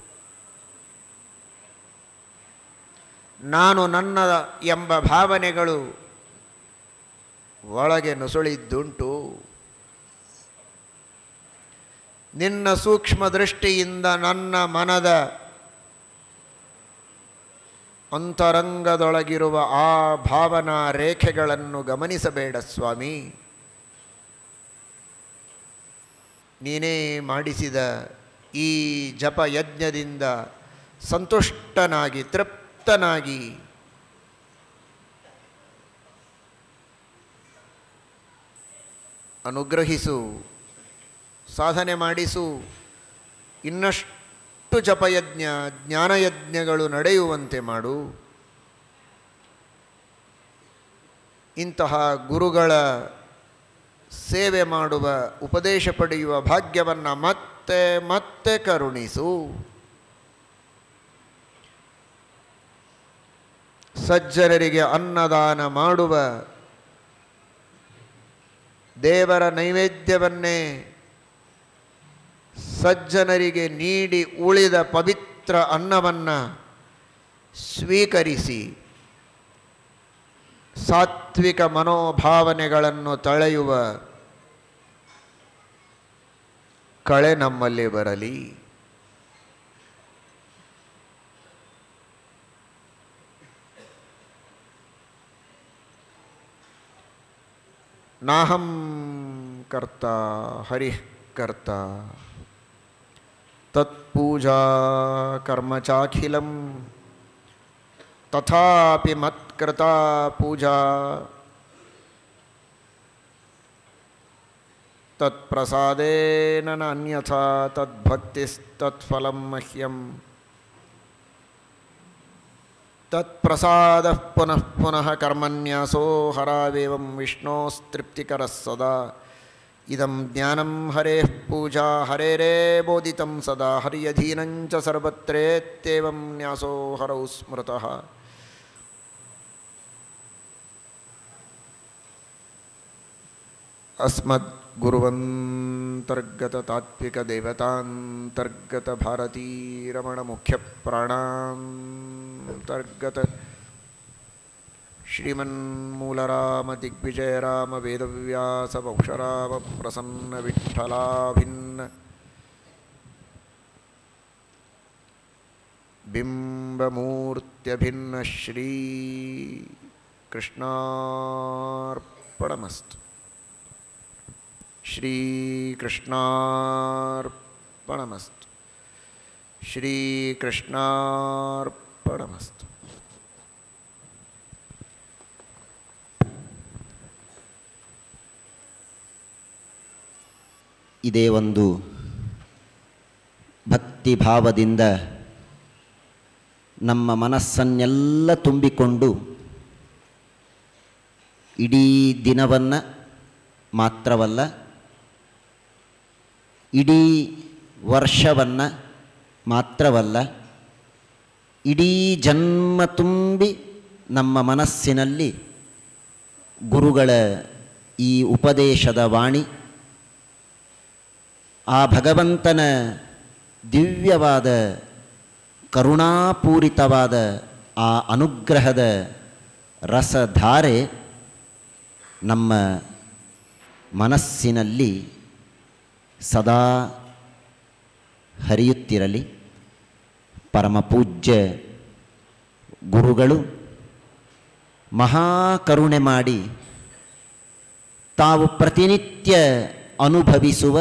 ನಾನು ನನ್ನ ಎಂಬ ಭಾವನೆಗಳು ಒಳಗೆ ನುಸುಳಿದ್ದುಂಟು ನಿನ್ನ ಸೂಕ್ಷ್ಮ ದೃಷ್ಟಿಯಿಂದ ನನ್ನ ಮನದ ಅಂತರಂಗದೊಳಗಿರುವ ಆ ಭಾವನಾ ರೇಖೆಗಳನ್ನು ಗಮನಿಸಬೇಡ ಸ್ವಾಮಿ ನೀನೇ ಮಾಡಿಸಿದ ಈ ಜಪ ಯಜ್ಞದಿಂದ ಸಂತುಷ್ಟನಾಗಿ ತೃಪ್ತನಾಗಿ ಅನುಗ್ರಹಿಸು ಸಾಧನೆ ಮಾಡಿಸು ಇನ್ನಷ್ಟು ಜಪಯಜ್ಞ ಜ್ಞಾನಯಜ್ಞಗಳು ನಡೆಯುವಂತೆ ಮಾಡು ಇಂತಹ ಗುರುಗಳ ಸೇವೆ ಮಾಡುವ ಉಪದೇಶ ಪಡೆಯುವ ಭಾಗ್ಯವನ್ನು ಮತ್ತೆ ಮತ್ತೆ ಕರುಣಿಸು ಸಜ್ಜನರಿಗೆ ಅನ್ನದಾನ ಮಾಡುವ ದೇವರ ನೈವೇದ್ಯವನ್ನೇ ಸಜ್ಜನರಿಗೆ ನೀಡಿ ಉಳಿದ ಪವಿತ್ರ ಅನ್ನವನ್ನು ಸ್ವೀಕರಿಸಿ ಸಾತ್ವಿಕ ಮನೋಭಾವನೆಗಳನ್ನು ತಳೆಯುವ ಕಳೆ ನಮ್ಮಲ್ಲಿ ಬರಲಿ ನಾಹಂ ಕರ್ತ ಹರಿಃ ಕರ್ತ ತತ್ಪೂಜಾ ಕರ್ಮ ಚಾಖಿಲಂ ತಥಾಪಿ ಮತ್ಕೃತ ಪೂಜಾ ತತ್ಪ್ರಸಾದೇನ ನ ಅನ್ಯಥಾ ತದ್ಭಕ್ತಿಸ್ತತ್ಫಲಂ ಮಹ್ಯಂ ತತ್ಪ್ರಸಾದ ಪುನಃ ಪುನಃ ಕರ್ಮನ್ಯಾಸೋ ಹರಾವೇವಂ ವಿಷ್ಣೋಸ್ತೃಪ್ತಿಕರಃ ಸದಾ ಇದಂ ಜ್ಞಾನಂ ಹರೇಃ ಪೂಜಾ ಹರೇರೇ ಬೋಧಿತಂ ಸದಾ ಹರ್ಯಧೀನಂಚ ಸರ್ವತ್ರೇತ್ಯೇವಂ ನ್ಯಾಸೋ ಹರೌ ಸ್ಮೃತಃ ಅಸ್ಮದ್ ಗುರುವಂತರ್ಗತ ತಾತ್ವಿಕ ದೇವತಾಂತರ್ಗತ ಭಾರತೀ ರಮಣ ಮುಖ್ಯ ಪ್ರಾಣಾಂತರ್ಗತ ಶ್ರೀಮನ್ಮೂಲರಾಮ ದಿಗ್ವಿಜಯ ರಾಮ ವೇದವ್ಯಾಸ ವಂಶರಾಮ ಪ್ರಸನ್ನ ವಿಠಲಾಭಿನ್ನ ಬಿಂಬಮೂರ್ತ್ಯಭಿನ್ನ ಶ್ರೀ ಕೃಷ್ಣಾರ್ಪಣಮಸ್ತು ಶ್ರೀಕೃಷ್ಣಾರ್ಪಣಮಸ್ತು ಶ್ರೀಕೃಷ್ಣಾರ್ಪಣಮಸ್ತು ಇದೇ ಒಂದು ಭಕ್ತಿ ಭಾವದಿಂದ ನಮ್ಮ ಮನಸ್ಸನ್ನೆಲ್ಲ ತುಂಬಿಕೊಂಡು ಇಡೀ ದಿನವನ್ನು ಮಾತ್ರವಲ್ಲ ಇಡೀ ವರ್ಷವನ್ನು ಮಾತ್ರವಲ್ಲ ಇಡೀ ಜನ್ಮ ತುಂಬಿ ನಮ್ಮ ಮನಸ್ಸಿನಲ್ಲಿ ಗುರುಗಳ ಈ ಉಪದೇಶದ ವಾಣಿ ಆ ಭಗವಂತನ ದಿವ್ಯವಾದ ಕರುಣಾಪೂರಿತವಾದ ಆ ಅನುಗ್ರಹದ ರಸಧಾರೆ ನಮ್ಮ ಮನಸ್ಸಿನಲ್ಲಿ ಸದಾ ಹರಿಯುತ್ತಿರಲಿ ಪರಮಪೂಜ್ಯ ಗುರುಗಳು ಮಹಾಕರುಣೆ ಮಾಡಿ ತಾವು ಪ್ರತಿನಿತ್ಯ ಅನುಭವಿಸುವ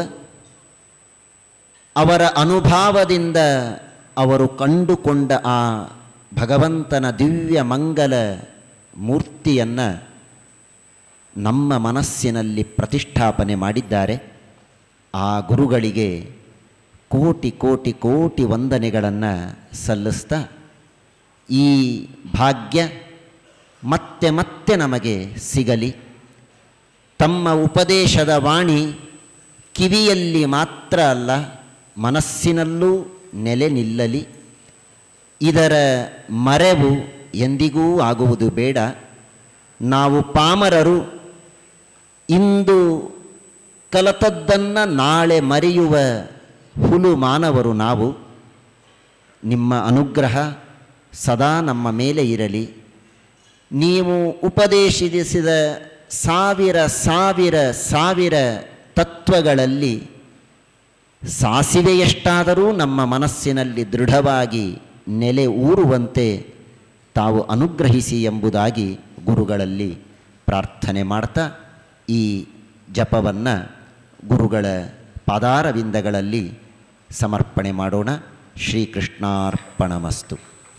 ಅವರ ಅನುಭಾವದಿಂದ ಅವರು ಕಂಡುಕೊಂಡ ಆ ಭಗವಂತನ ದಿವ್ಯ ಮಂಗಲ ಮೂರ್ತಿಯನ್ನು ನಮ್ಮ ಮನಸ್ಸಿನಲ್ಲಿ ಪ್ರತಿಷ್ಠಾಪನೆ ಮಾಡಿದ್ದಾರೆ ಆ ಗುರುಗಳಿಗೆ ಕೋಟಿ ಕೋಟಿ ಕೋಟಿ ವಂದನೆಗಳನ್ನು ಸಲ್ಲಿಸ್ತಾ ಈ ಭಾಗ್ಯ ಮತ್ತೆ ಮತ್ತೆ ನಮಗೆ ಸಿಗಲಿ ತಮ್ಮ ಉಪದೇಶದ ವಾಣಿ ಕಿವಿಯಲ್ಲಿ ಮಾತ್ರ ಅಲ್ಲ ಮನಸ್ಸಿನಲ್ಲೂ ನೆಲೆ ನಿಲ್ಲಲಿ ಇದರ ಮರೆವು ಎಂದಿಗೂ ಆಗುವುದು ಬೇಡ ನಾವು ಪಾಮರರು ಇಂದು ಕಲತದ್ದನ್ನು ನಾಳೆ ಮರೆಯುವ ಹುಲು ಮಾನವರು ನಾವು ನಿಮ್ಮ ಅನುಗ್ರಹ ಸದಾ ನಮ್ಮ ಮೇಲೆ ಇರಲಿ ನೀವು ಉಪದೇಶಿಸಿದ ಸಾವಿರ ಸಾವಿರ ಸಾವಿರ ತತ್ವಗಳಲ್ಲಿ ಸಾಸಿವೆಯಷ್ಟಾದರೂ ನಮ್ಮ ಮನಸ್ಸಿನಲ್ಲಿ ದೃಢವಾಗಿ ನೆಲೆ ಊರುವಂತೆ ತಾವು ಅನುಗ್ರಹಿಸಿ ಎಂಬುದಾಗಿ ಗುರುಗಳಲ್ಲಿ ಪ್ರಾರ್ಥನೆ ಮಾಡ್ತಾ ಈ ಜಪವನ್ನು ಗುರುಗಳ ಪಾದಾರವಿಂದಗಳಲ್ಲಿ ಸಮರ್ಪಣೆ ಮಾಡೋಣ ಶ್ರೀಕೃಷ್ಣಾರ್ಪಣಮಸ್ತು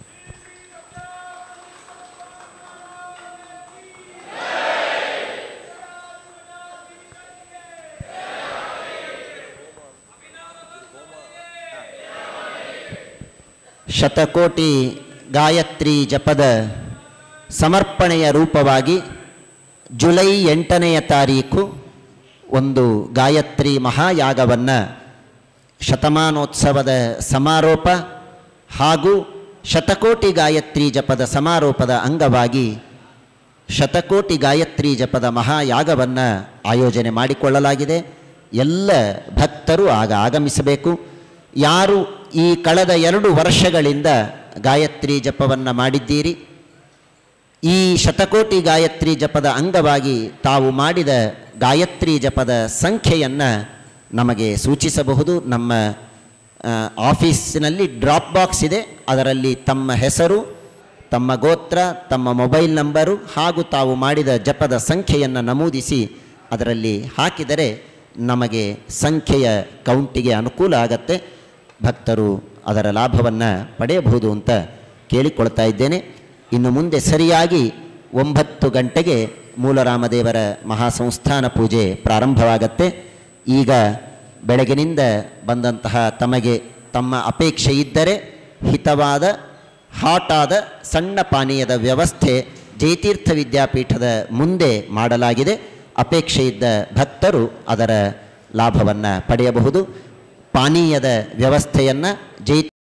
ಶತಕೋಟಿ ಗಾಯತ್ರಿ ಜಪದ ಸಮರ್ಪಣೆಯ ರೂಪವಾಗಿ ಜುಲೈ ಎಂಟನೆಯ ತಾರೀಕು ಒಂದು ಗಾಯತ್ರಿ ಮಹಾಯಾಗವನ್ನು ಶತಮಾನೋತ್ಸವದ ಸಮಾರೋಪ ಹಾಗೂ ಶತಕೋಟಿ ಗಾಯತ್ರಿ ಜಪದ ಸಮಾರೋಪದ ಅಂಗವಾಗಿ ಶತಕೋಟಿ ಗಾಯತ್ರಿ ಜಪದ ಮಹಾಯಾಗವನ್ನು ಆಯೋಜನೆ ಮಾಡಿಕೊಳ್ಳಲಾಗಿದೆ ಎಲ್ಲ ಭಕ್ತರು ಆಗ ಆಗಮಿಸಬೇಕು ಯಾರು ಈ ಕಳೆದ ಎರಡು ವರ್ಷಗಳಿಂದ ಗಾಯತ್ರಿ ಜಪವನ್ನು ಮಾಡಿದ್ದೀರಿ ಈ ಶತಕೋಟಿ ಗಾಯತ್ರಿ ಜಪದ ಅಂಗವಾಗಿ ತಾವು ಮಾಡಿದ ಗಾಯತ್ರಿ ಜಪದ ಸಂಖ್ಯೆಯನ್ನು ನಮಗೆ ಸೂಚಿಸಬಹುದು ನಮ್ಮ ಆ, ಆಫೀಸಿನಲ್ಲಿ ಡ್ರಾಪ್ ಬಾಕ್ಸ್ ಇದೆ ಅದರಲ್ಲಿ ತಮ್ಮ ಹೆಸರು ತಮ್ಮ ಗೋತ್ರ ತಮ್ಮ ಮೊಬೈಲ್ ನಂಬರು ಹಾಗೂ ತಾವು ಮಾಡಿದ ಜಪದ ಸಂಖ್ಯೆಯನ್ನು ನಮೂದಿಸಿ ಅದರಲ್ಲಿ ಹಾಕಿದರೆ ನಮಗೆ ಸಂಖ್ಯೆಯ ಕೌಂಟಿಗೆ ಅನುಕೂಲ ಆಗತ್ತೆ ಭಕ್ತರು ಅದರ ಲಾಭವನ್ನು ಪಡೆಯಬಹುದು ಅಂತ ಕೇಳಿಕೊಳ್ತಾ ಇದ್ದೇನೆ ಇನ್ನು ಮುಂದೆ ಸರಿಯಾಗಿ ಒಂಬತ್ತು ಗಂಟೆಗೆ ಮೂಲರಾಮದೇವರ ಮಹಾಸಂಸ್ಥಾನ ಪೂಜೆ ಪ್ರಾರಂಭವಾಗತ್ತೆ ಈಗ ಬೆಳಗಿನಿಂದ ಬಂದಂತಹ ತಮಗೆ ತಮ್ಮ ಅಪೇಕ್ಷೆ ಇದ್ದರೆ ಹಿತವಾದ ಹಾಟಾದ ಸಣ್ಣ ಪಾನೀಯದ ವ್ಯವಸ್ಥೆ ಜಯತೀರ್ಥ ವಿದ್ಯಾಪೀಠದ ಮುಂದೆ ಮಾಡಲಾಗಿದೆ ಅಪೇಕ್ಷೆ ಇದ್ದ ಭಕ್ತರು ಅದರ ಲಾಭವನ್ನು ಪಡೆಯಬಹುದು ಪಾನೀಯದ ವ್ಯವಸ್ಥೆಯನ್ನು ಜೈ